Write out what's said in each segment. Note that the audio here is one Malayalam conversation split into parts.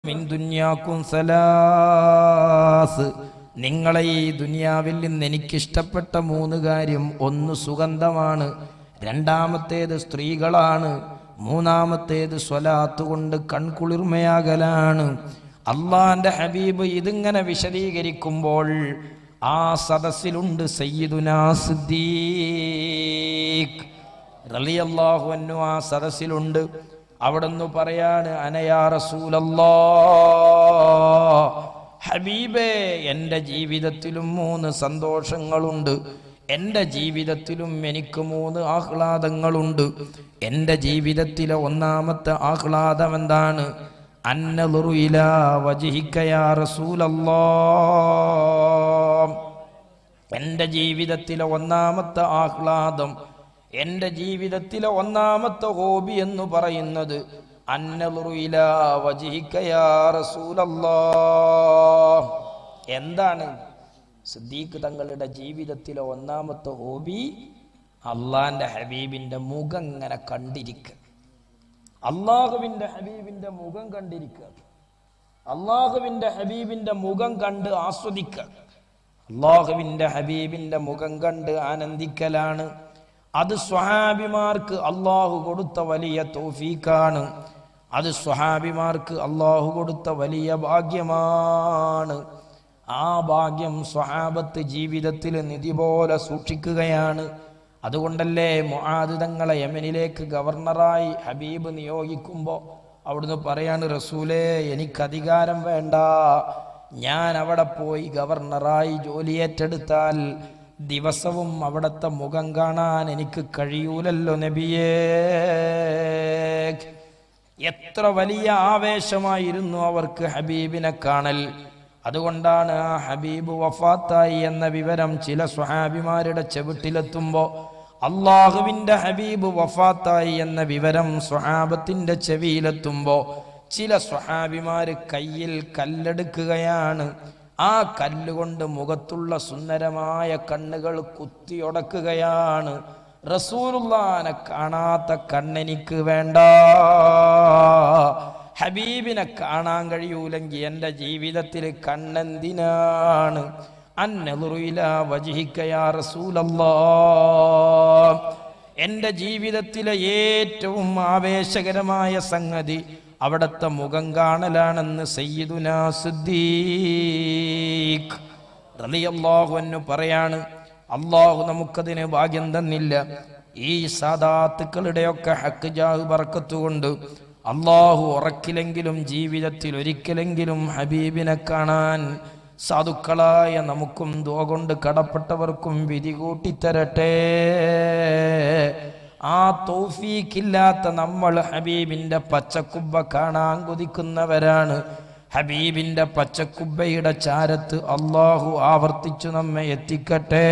മിൻ ദുന്യാക്കും സലാസ് നിങ്ങളെ ഈ ദുനിയാവിൽ നിന്ന് എനിക്കിഷ്ടപ്പെട്ട മൂന്ന് കാര്യം ഒന്ന് സുഗന്ധമാണ് രണ്ടാമത്തേത് സ്ത്രീകളാണ് മൂന്നാമത്തേത് സ്വലാത്ത് കൊണ്ട് കൺകുളിർമയാകലാണ് അള്ളാന്റെ ഹബീബ് ഇതിങ്ങനെ വിശദീകരിക്കുമ്പോൾ ആ സദസ്സിലുണ്ട് സയ്യിദുനാ സിദ്ദീഖ് റളിയല്ലാഹു അൻഹു ആ സദസ്സിലുണ്ട് അവിടുന്ന് പറയാണ് അനയാ റസൂലല്ലാ ഹബീബേ എൻ്റെ ജീവിതത്തിലും മൂന്ന് സന്തോഷങ്ങളുണ്ട് എൻ്റെ ജീവിതത്തിലും എനിക്ക് മൂന്ന് ആഹ്ലാദങ്ങളുണ്ട് എൻ്റെ ജീവിതത്തിലെ ഒന്നാമത്തെ ആഹ്ലാദം എന്താണ് അന്നലുറു ഇലാ വജിഹിക്കയാ റസൂലല്ലാ എൻ്റെ ജീവിതത്തിലെ ഒന്നാമത്തെ ആഹ്ലാദം എൻ്റെ ജീവിതത്തിലെ ഒന്നാമത്തെ ഹോബി എന്ന് പറയുന്നത് അന്നലുറു ഇലാ വജിഹിക്കയാ റസൂലല്ലാ എന്താണ് സിദ്ദീഖ് തങ്ങളുടെ ജീവിതത്തിലെ ഒന്നാമത്തെ ഹോബി അള്ളാന്റെ ഹബീബിന്റെ മുഖം ഇങ്ങനെ കണ്ടിരിക്കുക അള്ളാഹുവിന്റെ ഹബീബിന്റെ മുഖം കണ്ടിരിക്കുക അള്ളാഹുവിന്റെ ഹബീബിന്റെ മുഖം കണ്ട് ആസ്വദിക്കുക അള്ളാഹുവിന്റെ ഹബീബിന്റെ മുഖം കണ്ട് ആനന്ദിക്കലാണ് അത് സ്വഹാബിമാർക്ക് അള്ളാഹു കൊടുത്ത വലിയ തോഫീക്കാണ് അത് സ്വഹാബിമാർക്ക് അള്ളാഹു കൊടുത്ത വലിയ ഭാഗ്യമാണ് ആ ഭാഗ്യം സ്വഹാബത്ത് ജീവിതത്തിൽ നിധി പോലെ സൂക്ഷിക്കുകയാണ് അതുകൊണ്ടല്ലേ മുആദ് തങ്ങളെ യമനിലേക്ക് ഗവർണറായി ഹബീബ് നിയോഗിക്കുമ്പോൾ അവിടുന്ന് പറയാണ് റസൂലേ എനിക്ക് അധികാരം വേണ്ട ഞാൻ അവിടെ പോയി ഗവർണറായി ജോലി ഏറ്റെടുത്താൽ ദിവസവും അവിടുത്തെ മുഖം കാണാൻ എനിക്ക് കഴിയൂലല്ലോ നബിയേ എത്ര വലിയ ആവേശമായിരുന്നു അവർക്ക് ഹബീബിനെ കാണൽ അതുകൊണ്ടാണ് ആ ഹബീബ് വഫാത്തായി എന്ന വിവരം ചില സ്വഹാബിമാരുടെ ചെവിട്ടിലെത്തുമ്പോൾ അള്ളാഹുവിൻ്റെ ഹബീബ് വഫാത്തായി എന്ന വിവരം സ്വഹാബത്തിൻ്റെ ചെവിയിലെത്തുമ്പോൾ ചില സ്വഹാബിമാര് കയ്യിൽ കല്ലെടുക്കുകയാണ് ആ കല്ലുകൊണ്ട് മുഖത്തുള്ള സുന്ദരമായ കണ്ണുകൾ കുത്തിയൊടക്കുകയാണ് റസൂലുള്ളാനെ കാണാത്ത കണ്ണെനിക്ക് വേണ്ട ഹബീബിനെ കാണാൻ കഴിയൂലെങ്കിൽ എൻ്റെ ജീവിതത്തിൽ കണ്ണെന്തിനാണ് അന്നലുറുയില വജിഹിക്കയാ റസൂലല്ലാ എൻ്റെ ജീവിതത്തിലെ ഏറ്റവും ആവേശകരമായ സംഗതി അവിടുത്തെ മുഖം കാണലാണെന്ന് സയ്യിദുനാ സിദ്ദീഖ് റളിയല്ലാഹു അൻഹു പറയാണ് അള്ളാഹു നമുക്കതിന് ഭാഗ്യം തന്നില്ല ഈ സാദാത്തുക്കളുടെയൊക്കെ ഹക്ക് ജാഹ് ബർക്കത്തുകൊണ്ട് അള്ളാഹു ഉറക്കിലെങ്കിലും ജീവിതത്തിൽ ഒരിക്കലെങ്കിലും ഹബീബിനെ കാണാൻ സാധുക്കളായ നമുക്കും ദോ കൊണ്ട് കടപ്പെട്ടവർക്കും വിധി കൂട്ടിത്തരട്ടെ ആ തൗഫീക്കില്ലാത്ത നമ്മൾ ഹബീബിന്റെ പച്ചക്കുബ്ബ കാണാൻ കൊതിക്കുന്നവരാണ് ഹബീബിന്റെ പച്ചക്കുബ്ബയുടെ ചാരത്ത് അള്ളാഹു ആവർത്തിച്ചു നമ്മെ എത്തിക്കട്ടെ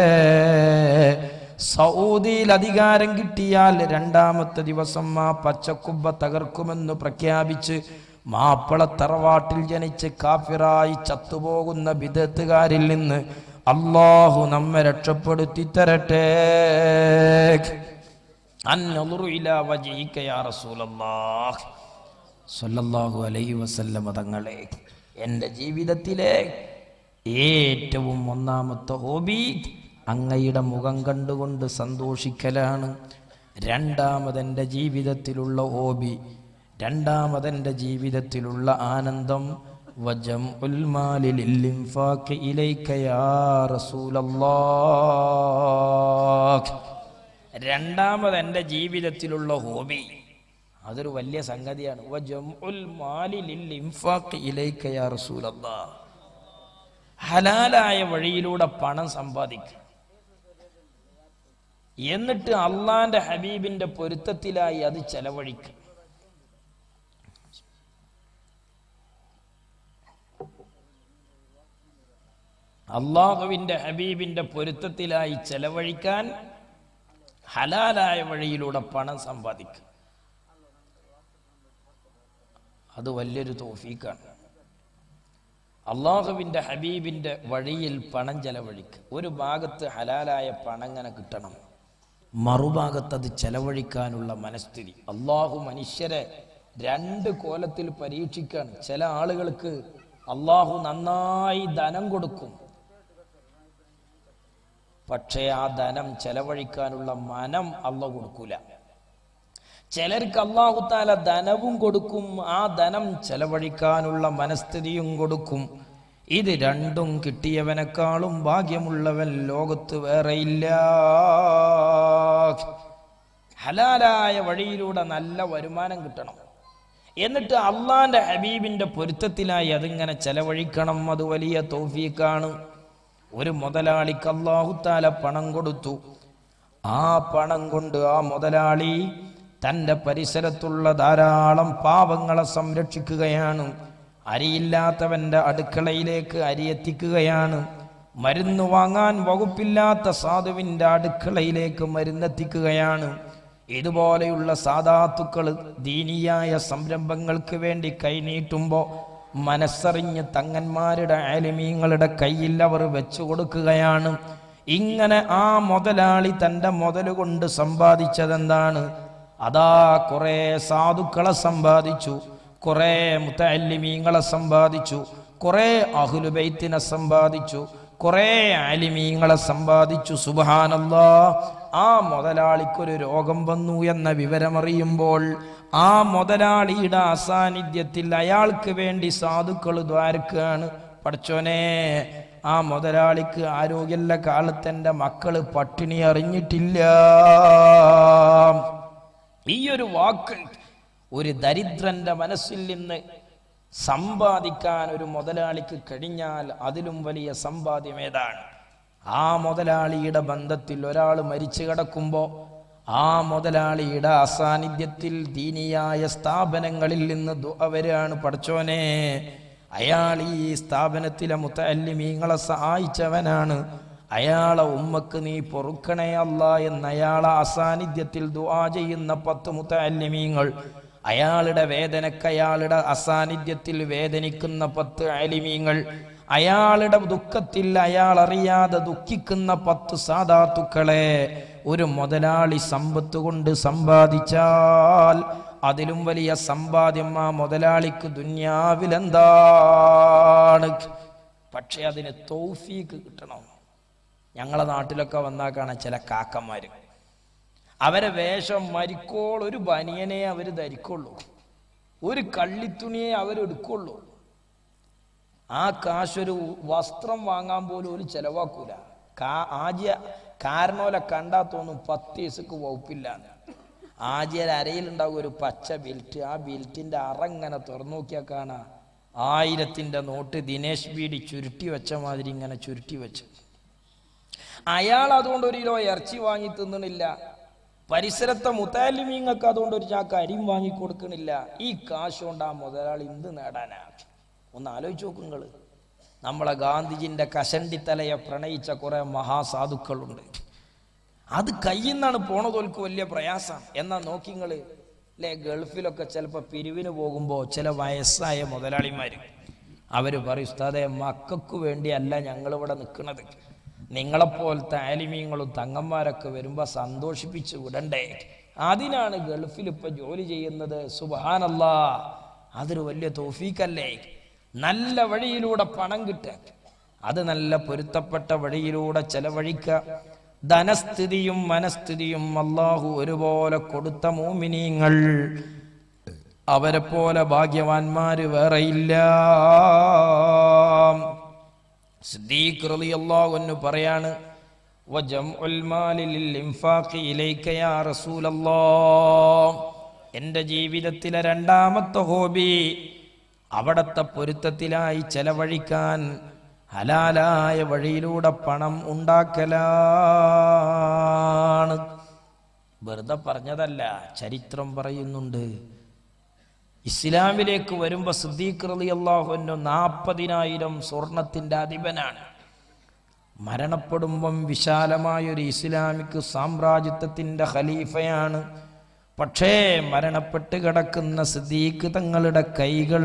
സൗദിയിൽ അധികാരം കിട്ടിയാൽ രണ്ടാമത്തെ ദിവസം ആ പച്ചക്കുബ്ബ തകർക്കുമെന്ന് പ്രഖ്യാപിച്ച് മാപ്പിള തറവാട്ടിൽ ജനിച്ച് കാഫിറായി ചത്തുപോകുന്ന വിദഗ്ധകാരിൽ നിന്ന് അള്ളാഹു നമ്മെ രക്ഷപ്പെടുത്തി തരട്ടെ അന്നളുറു ഇലാ വജീക യാ റസൂലല്ലാഹ് സല്ലല്ലാഹു അലൈഹി വസല്ലമ തങ്ങളെ എൻ്റെ ജീവിതത്തിലെ ഏറ്റവും ഒന്നാമത്തെ ഹോബി അങ്ങയുടെ മുഖം കണ്ടുകൊണ്ട് സന്തോഷിക്കലാണ് രണ്ടാമതെൻ്റെ ജീവിതത്തിലുള്ള ഹോബി രണ്ടാമതെൻ്റെ ജീവിതത്തിലുള്ള ആനന്ദം വജം ഉൽമാലിലിൻഫാക്ക് ഇലൈക യാ റസൂലല്ലാഹ് രണ്ടാമത് എൻ്റെ ജീവിതത്തിലുള്ള ഹോബി അതൊരു വലിയ സംഗതിയാണ് വജംഉൽ മാലി ലിൽ ഇൻഫാഖ് ഇലൈക യാ റസൂലല്ലാഹ് ഹലാലായ വഴിയിലൂടെ പണം സമ്പാദിക്കുക എന്നിട്ട് അള്ളാന്റെ ഹബീബിന്റെ പൊരുത്തത്തിലായി അത് ചെലവഴിക്കുക അള്ളാഹുവിന്റെ ഹബീബിന്റെ പൊരുത്തത്തിലായി ചെലവഴിക്കാൻ ഹലാലായ വഴിയിലൂടെ പണം സമ്പാദിക്കുക അത് വലിയൊരു തോഫീക്കാണ് അള്ളാഹുവിൻ്റെ ഹബീബിൻ്റെ വഴിയിൽ പണം ചെലവഴിക്കുക ഒരു ഭാഗത്ത് ഹലാലായ പണം ഇങ്ങനെ കിട്ടണം മറുഭാഗത്ത് അത് ചെലവഴിക്കാനുള്ള മനസ്ഥിതി അള്ളാഹു മനുഷ്യരെ രണ്ട് കോലത്തിൽ പരീക്ഷിക്കാണ് ചില ആളുകൾക്ക് അള്ളാഹു നന്നായി ധനം കൊടുക്കും പക്ഷേ ആ ധനം ചെലവഴിക്കാനുള്ള മനം അല്ല കൊടുക്കൂല ചിലർക്ക് അള്ളാഹുത്താല ധനവും കൊടുക്കും ആ ധനം ചെലവഴിക്കാനുള്ള മനസ്ഥിതിയും കൊടുക്കും ഇത് രണ്ടും കിട്ടിയവനെക്കാളും ഭാഗ്യമുള്ളവൻ ലോകത്ത് വേറെയില്ല ഹലാലായ വഴിയിലൂടെ നല്ല വരുമാനം കിട്ടണം എന്നിട്ട് അള്ളാന്റെ ഹബീബിന്റെ പൊരുത്തത്തിലായി അതിങ്ങനെ ചെലവഴിക്കണം അത് വലിയ തോഫീക്കാണ് ഒരു മുതലാളിക്ക് അള്ളാഹുത്താല പണം കൊടുത്തു ആ പണം കൊണ്ട് ആ മുതലാളി തൻ്റെ പരിസരത്തുള്ള ധാരാളം പാവങ്ങളെ സംരക്ഷിക്കുകയാണ് അരിയില്ലാത്തവന്റെ അടുക്കളയിലേക്ക് അരി എത്തിക്കുകയാണ് മരുന്ന് വാങ്ങാൻ വകുപ്പില്ലാത്ത സാധുവിൻ്റെ അടുക്കളയിലേക്ക് മരുന്നെത്തിക്കുകയാണ് ഇതുപോലെയുള്ള സാധാത്തുക്കൾ ദീനിയായ സംരംഭങ്ങൾക്ക് വേണ്ടി കൈനീട്ടുമ്പോൾ മനസ്സറിഞ്ഞ് തങ്ങന്മാരുടെ ആലിമീങ്ങളുടെ കയ്യിൽ അവർ വെച്ചു കൊടുക്കുകയാണ് ഇങ്ങനെ ആ മുതലാളി തൻ്റെ മുതൽ കൊണ്ട് സമ്പാദിച്ചതെന്താണ് അതാ കുറെ സാധുക്കളെ സമ്പാദിച്ചു കുറെ മുത്തല്ലിമീങ്ങളെ സമ്പാദിച്ചു കുറെ അഹുലുബൈത്തിനെ സമ്പാദിച്ചു കുറെ ആലിമീങ്ങളെ സമ്പാദിച്ചു സുബാനല്ലാ ആ മുതലാളിക്കൊരു രോഗം വന്നു എന്ന വിവരമറിയുമ്പോൾ ആ മുതലാളിയുടെ അസാന്നിധ്യത്തിൽ അയാൾക്ക് വേണ്ടി സാധുക്കൾ ദ്വാരക്കാണ് പഠിച്ചോനെ ആ മുതലാളിക്ക് ആരോഗ്യമുള്ള കാലത്തെൻ്റെ മക്കള് പട്ടിണി അറിഞ്ഞിട്ടില്ല ഈ ഒരു വാക്ക് ഒരു ദരിദ്രന്റെ മനസ്സിൽ നിന്ന് സമ്പാദിക്കാൻ ഒരു മുതലാളിക്ക് കഴിഞ്ഞാൽ അതിലും വലിയ സമ്പാദ്യം ഏതാണ് ആ മുതലാളിയുടെ ബന്ധത്തിൽ ഒരാൾ മരിച്ചു കിടക്കുമ്പോൾ ആ മുതലാളിയുടെ അസാന്നിധ്യത്തിൽ ദീനിയായ സ്ഥാപനങ്ങളിൽ നിന്ന് അവരാണ് പഠിച്ചോനെ അയാൾ ഈ സ്ഥാപനത്തിലെ മുത്തല്ലിമീങ്ങളെ സഹായിച്ചവനാണ് അയാളെ ഉമ്മക്ക് നീ പൊറുക്കണേ അല്ല എന്ന് അയാളെ അസാന്നിധ്യത്തിൽ ദുആ ചെയ്യുന്ന പത്ത് മുത്തല്ലിമീങ്ങൾ അയാളുടെ വേദനക്ക് അയാളുടെ അസാന്നിധ്യത്തിൽ വേദനിക്കുന്ന പത്ത് അലിമീങ്ങൾ അയാളുടെ ദുഃഖത്തിൽ അയാൾ അറിയാതെ ദുഃഖിക്കുന്ന പത്ത് സാധാത്തുക്കളെ ഒരു മുതലാളി സമ്പത്ത് കൊണ്ട് സമ്പാദിച്ചാൽ അതിലും വലിയ സമ്പാദ്യം ആ മുതലാളിക്ക് ദുന്യാവിലെന്താണ് പക്ഷെ അതിന് തൗഫീക്ക് കിട്ടണം ഞങ്ങളെ നാട്ടിലൊക്കെ വന്നാൽ കാണാൻ ചില കാക്കന്മാര് അവരെ വേഷം മരിക്കോൾ ഒരു ബനിയനെ അവർ ധരിക്കുള്ളൂ ഒരു കള്ളിത്തുണിയെ അവരെടുക്കുള്ളൂ ആ കാശൊരു വസ്ത്രം വാങ്ങാൻ പോലും ഒരു ചെലവാക്കൂല കാ ആദ്യ കാരണോലെ കണ്ടാ തോന്നും പത്ത് ദിവസക്ക് വകുപ്പില്ല ആദ്യ അരയിലുണ്ടാവും ഒരു പച്ച ബിൽറ്റ് ആ ബിൽറ്റിന്റെ അറങ്ങനെ തുറന്നു നോക്കിയാൽ കാണാ ആയിരത്തിന്റെ നോട്ട് ദിനേശ് ബീഡി ചുരുട്ടി വെച്ച മാതിരി ഇങ്ങനെ ചുരുട്ടി വെച്ച് അയാൾ അതുകൊണ്ട് ഒരു കിലോ ഇറച്ചി വാങ്ങി തിന്നണില്ല പരിസരത്തെ മുത്താലിമീങ്ങൾക്ക് അതുകൊണ്ട് ഒരു ചാക്ക് അരിയും വാങ്ങി കൊടുക്കണില്ല ഈ കാശ് കൊണ്ട് ആ മുതലാളി എന്ത് നേടാനാ ഒന്ന് ആലോചിച്ച് നോക്ക് നിങ്ങള് നമ്മളെ ഗാന്ധിജിന്റെ കഷണ്ടിത്തലയെ പ്രണയിച്ച കുറെ മഹാസാധുക്കളുണ്ട് അത് കയ്യിൽ നിന്നാണ് പോണതോൽക്ക് വലിയ പ്രയാസം എന്നാ നോക്കിങ്ങള് അല്ലെ ഗൾഫിലൊക്കെ ചിലപ്പോൾ പിരിവിന് പോകുമ്പോൾ ചില വയസ്സായ മുതലാളിമാര് അവര് പറയും ഉസ്താദെ മക്കൾക്ക് വേണ്ടിയല്ല ഞങ്ങളിവിടെ നിൽക്കുന്നത് നിങ്ങളെപ്പോലത്തെ ആലിമീങ്ങളും തങ്ങന്മാരൊക്കെ വരുമ്പോൾ സന്തോഷിപ്പിച്ച് വിടണ്ടേ അതിനാണ് ഗൾഫിൽ ഇപ്പൊ ജോലി ചെയ്യുന്നത് സുബാനല്ലാ അതൊരു വലിയ തോഫീക്കല്ലേ നല്ല വഴിയിലൂടെ പണം കിട്ടുക അത് നല്ല പൊരുത്തപ്പെട്ട വഴിയിലൂടെ ചെലവഴിക്കുക ധനസ്ഥിതിയും മനസ്ഥിതിയും അള്ളാഹു ഒരുപോലെ കൊടുത്ത മൂമിനീങ്ങൾ അവരെ പോലെ ഭാഗ്യവാന്മാര് വേറെയില്ല സിദ്ദീഖ് റളിയല്ലാഹു അൻഹു പറയാണ് വജംഉൽ മാലി ലിൽ ഇൻഫാഖി ഇലൈക യാ റസൂലല്ലാഹ് എൻ്റെ ജീവിതത്തിലെ രണ്ടാമത്തെ ഹോബി അവിടത്തെ പൊരുത്തത്തിലായി ചെലവഴിക്കാൻ ഹലാലായ വഴിയിലൂടെ പണം ഉണ്ടാക്കലാണ് വെറുതെ പറഞ്ഞതല്ല ചരിത്രം പറയുന്നുണ്ട് ഇസ്ലാമിലേക്ക് വരുമ്പോ സിദ്ദീഖ് റളി അള്ളാഹുവിൻ്റെ നാൽപ്പതിനായിരം സ്വർണത്തിന്റെ അധിപനാണ് മരണപ്പെടുമ്പം വിശാലമായൊരു ഇസ്ലാമിക് സാമ്രാജ്യത്വത്തിന്റെ ഖലീഫയാണ് പക്ഷേ മരണപ്പെട്ട് കിടക്കുന്ന സിദ്ദീഖ് തങ്ങളുടെ കൈകൾ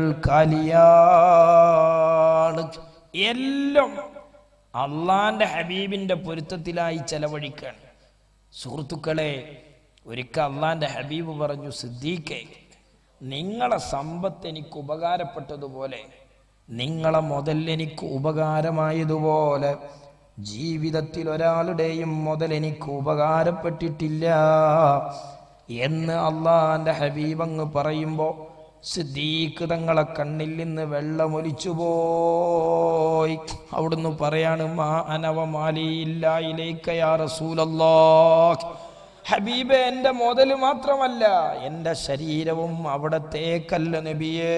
കാലിയാണ് എല്ലാം അള്ളാന്റെ ഹബീബിന്റെ പൊരുത്തത്തിലായി ചെലവഴിക്കാണ് സുഹൃത്തുക്കളെ ഒരിക്കൽ അള്ളാന്റെ ഹബീബ് പറഞ്ഞു സിദ്ദീഖെ നിങ്ങളെ സമ്പത്ത് എനിക്ക് ഉപകാരപ്പെട്ടതുപോലെ നിങ്ങളെ മുതൽ എനിക്ക് ഉപകാരമായതുപോലെ ജീവിതത്തിൽ ഒരാളുടെയും മുതൽ എനിക്ക് ഉപകാരപ്പെട്ടിട്ടില്ല എന്ന് അള്ളാന്റെ ഹബീബങ്ങ് പറയുമ്പോൾ സിദ്ദീഖ് തങ്ങളെ കണ്ണിൽ നിന്ന് വെള്ളമൊലിച്ചു പോയി അവിടുന്ന് പറയാണ് മാ അനവമാലിയില്ല ഇലേക്കയാ റസൂലല്ലാ ഹബീബെ എൻ്റെ മുതൽ മാത്രമല്ല എൻ്റെ ശരീരവും അവിടത്തേക്കല്ല നബിയേ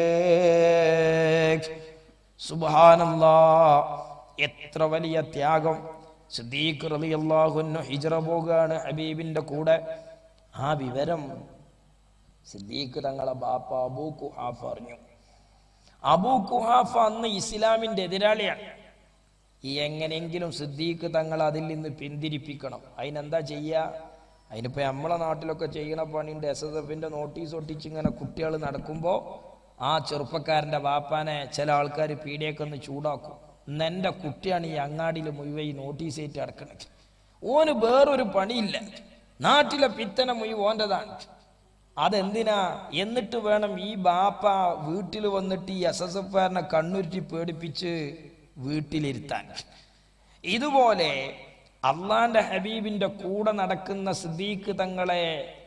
സുബാനല്ലാ എത്ര വലിയ ത്യാഗം സിദ്ദീഖ് റളിയല്ലാഹുന്നു ഹിജ്റ പോകാണ് ഹബീബിൻ്റെ കൂടെ ആ വിവരം സിദ്ദീഖ് തങ്ങളെ ബാപ്പ അബൂ കുഹാഫ് അറിഞ്ഞു അബൂ കുഹാഫ് അന്ന് ഇസ്ലാമിൻ്റെ എതിരാളിയാണ് ഈ എങ്ങനെയെങ്കിലും സിദ്ദീഖ് തങ്ങൾ അതിൽ നിന്ന് പിന്തിരിപ്പിക്കണം അതിനെന്താ ചെയ്യുക അതിനിപ്പോൾ നമ്മളെ നാട്ടിലൊക്കെ ചെയ്യണ പണിയുണ്ട് എസ് എസ് എഫിൻ്റെ നോട്ടീസ് ഒട്ടിച്ച് ഇങ്ങനെ കുട്ടികൾ നടക്കുമ്പോൾ ആ ചെറുപ്പക്കാരൻ്റെ വാപ്പാനെ ചില ആൾക്കാർ പീടിയൊക്കെ ഒന്ന് ചൂടാക്കും ഇന്ന് എൻ്റെ കുട്ടിയാണ് ഈ അങ്ങാടിയിൽ മുഴുവൻ ഈ നോട്ടീസ് ആയിട്ട് അടക്കണത് ഓന് വേറൊരു പണിയില്ല നാട്ടിലെ പിത്തന മുഴുവൻ ഓൻ്റെതാണ് അതെന്തിനാ എന്നിട്ട് വേണം ഈ ബാപ്പ വീട്ടിൽ വന്നിട്ട് ഈ എസ് എസ് എഫുകാരനെ കണ്ണുരുട്ടി പേടിപ്പിച്ച് വീട്ടിലിരുത്താൻ ഇതുപോലെ അള്ളാന്റെ ഹബീബിന്റെ കൂടെ നടക്കുന്ന സിദ്ദീഖ് തങ്ങളെ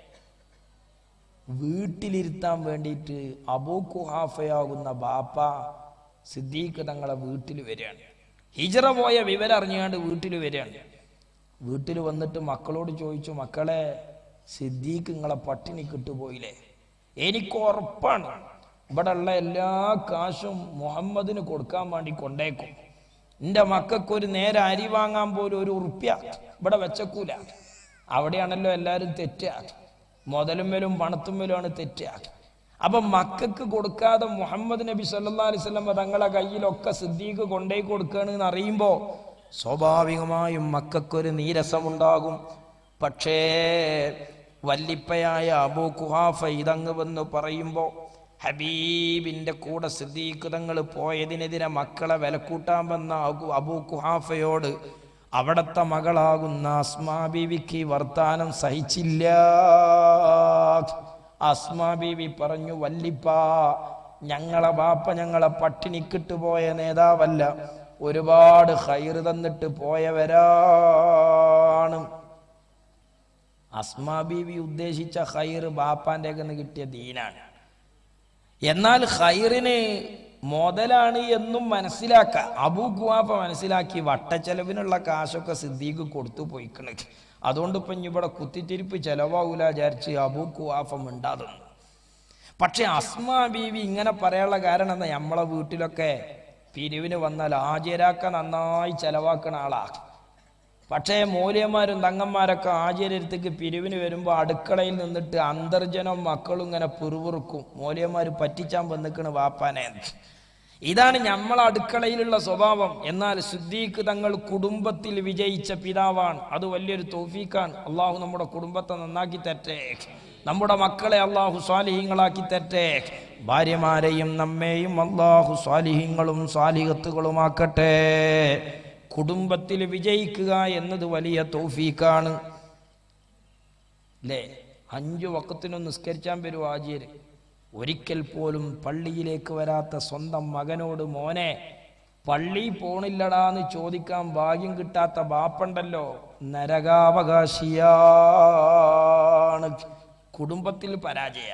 വീട്ടിലിരുത്താൻ വേണ്ടിയിട്ട് അബൂ കുഹാഫയാകുന്ന ബാപ്പ സിദ്ദീഖ് തങ്ങളെ വീട്ടിൽ വരികയാണ് ഹിജറ പോയ വിവരം അറിഞ്ഞാണ്ട് വീട്ടിൽ വരികയാണ് വീട്ടിൽ വന്നിട്ട് മക്കളോട് ചോദിച്ചു മക്കളെ സിദ്ദീഖ് നിങ്ങളെ പട്ടിണി കിട്ടുപോയില്ലേ എനിക്ക് ഉറപ്പാണ് ഇവിടെ ഉള്ള എല്ലാ കാശും മുഹമ്മദിന് കൊടുക്കാൻ വേണ്ടി കൊണ്ടേക്കും എൻ്റെ മക്കൾക്ക് ഒരു നേരെ അരി വാങ്ങാൻ പോലും ഒരു ഉറുപ്പ്യ ഇവിടെ വെച്ചക്കൂല അവിടെയാണല്ലോ എല്ലാവരും തെറ്റുക മുതലും മേലും പണത്തും മേലുമാണ് തെറ്റുക അപ്പം മക്കൾക്ക് കൊടുക്കാതെ മുഹമ്മദ് നബി സല്ലാ അലിസ്ലം തങ്ങളെ കയ്യിലൊക്കെ സിദ്ദീഖ് കൊണ്ടേ കൊടുക്കുകയാണെന്ന് അറിയുമ്പോൾ സ്വാഭാവികമായും മക്കൾക്കൊരു നീരസമുണ്ടാകും പക്ഷേ വല്ലിപ്പയായ അബൂ കുഹാഫ ഇതങ്ങ് വന്ന് പറയുമ്പോൾ ഹബീബിന്റെ കൂടെ സിദ്ദീഖ് തങ്ങൾ പോയതിനെതിരെ മക്കളെ വിലക്കൂട്ടാൻ വന്ന അബു- അബൂ കുഹാഫയോട് അവിടത്തെ മകളാകുന്ന അസ്മാ ബീവിക്ക് ഈ വർത്താനം സഹിച്ചില്ല അസ്മാ ബീവി പറഞ്ഞു വല്ലിപ്പ ഞങ്ങളെ ബാപ്പ ഞങ്ങളെ പട്ടിണിക്കിട്ട് പോയ നേതാവല്ല ഒരുപാട് ഹൈറ് തന്നിട്ട് പോയവരാണ് അസ്മാ ബീവി ഉദ്ദേശിച്ച ഹൈറ് ബാപ്പാന്റെ നിന്ന് കിട്ടിയ ദീനാണ് എന്നാൽ ഹൈറിന് മുതലാണ് എന്നും മനസ്സിലാക്ക അബൂ കുവാപ്പ മനസ്സിലാക്കി വട്ടച്ചെലവിനുള്ള കാശൊക്കെ സിദ്ദീഖ് കൊടുത്തു പോയിക്കണ് അതുകൊണ്ട് ഇപ്പം ഇനി ഇവിടെ കുത്തിത്തിരിപ്പ് ചെലവാകൂല വിചാരിച്ച് അബൂ കുവാഫ മിണ്ടാതെന്നു പക്ഷെ അസ്മാ ബീവി ഇങ്ങനെ പറയാനുള്ള കാരണം എന്താ നമ്മളെ വീട്ടിലൊക്കെ പിരിവിന് വന്നാൽ ആചാരാക്ക നന്നായി ചെലവാക്കണ ആളാ പക്ഷേ മൂല്യന്മാരും തങ്ങന്മാരൊക്കെ ആചാര്യത്തേക്ക് പിരിവിന് വരുമ്പോൾ അടുക്കളയിൽ നിന്നിട്ട് അന്തർജനം മക്കളും ഇങ്ങനെ പിറുപിറുക്കും മൂല്യന്മാർ പറ്റിച്ചാൻ വന്നിക്കണ് വാപ്പാനെ ഇതാണ് നമ്മളെ അടുക്കളയിലുള്ള സ്വഭാവം എന്നാൽ സിദ്ദീഖ് തങ്ങൾ കുടുംബത്തിൽ വിജയിച്ച പിതാവാണ് അത് വലിയൊരു തോഫീക്കാണ് അള്ളാഹു നമ്മുടെ കുടുംബത്തെ നന്നാക്കി തരട്ടെ നമ്മുടെ മക്കളെ അള്ളാഹു സ്വാലിഹ്യങ്ങളാക്കി തരട്ടെ ഭാര്യമാരെയും നമ്മെയും അള്ളാഹു സ്വാലിഹ്യങ്ങളും സ്വാലിഹത്തുകളുമാക്കട്ടെ കുടുംബത്തിൽ വിജയിക്കുക എന്നത് വലിയ തൗഫീക്കാണ് അല്ലേ അഞ്ചു വക്കത്തിനും നിസ്കരിച്ചാൻ വരും ആജിയര് ഒരിക്കൽ പോലും പള്ളിയിലേക്ക് വരാത്ത സ്വന്തം മകനോട് മോനെ പള്ളി പോണില്ലടാന്ന് ചോദിക്കാൻ ഭാഗ്യം കിട്ടാത്ത ബാപ്പണ്ടല്ലോ നരകാവകാശിയാണ് കുടുംബത്തിൽ പരാജയ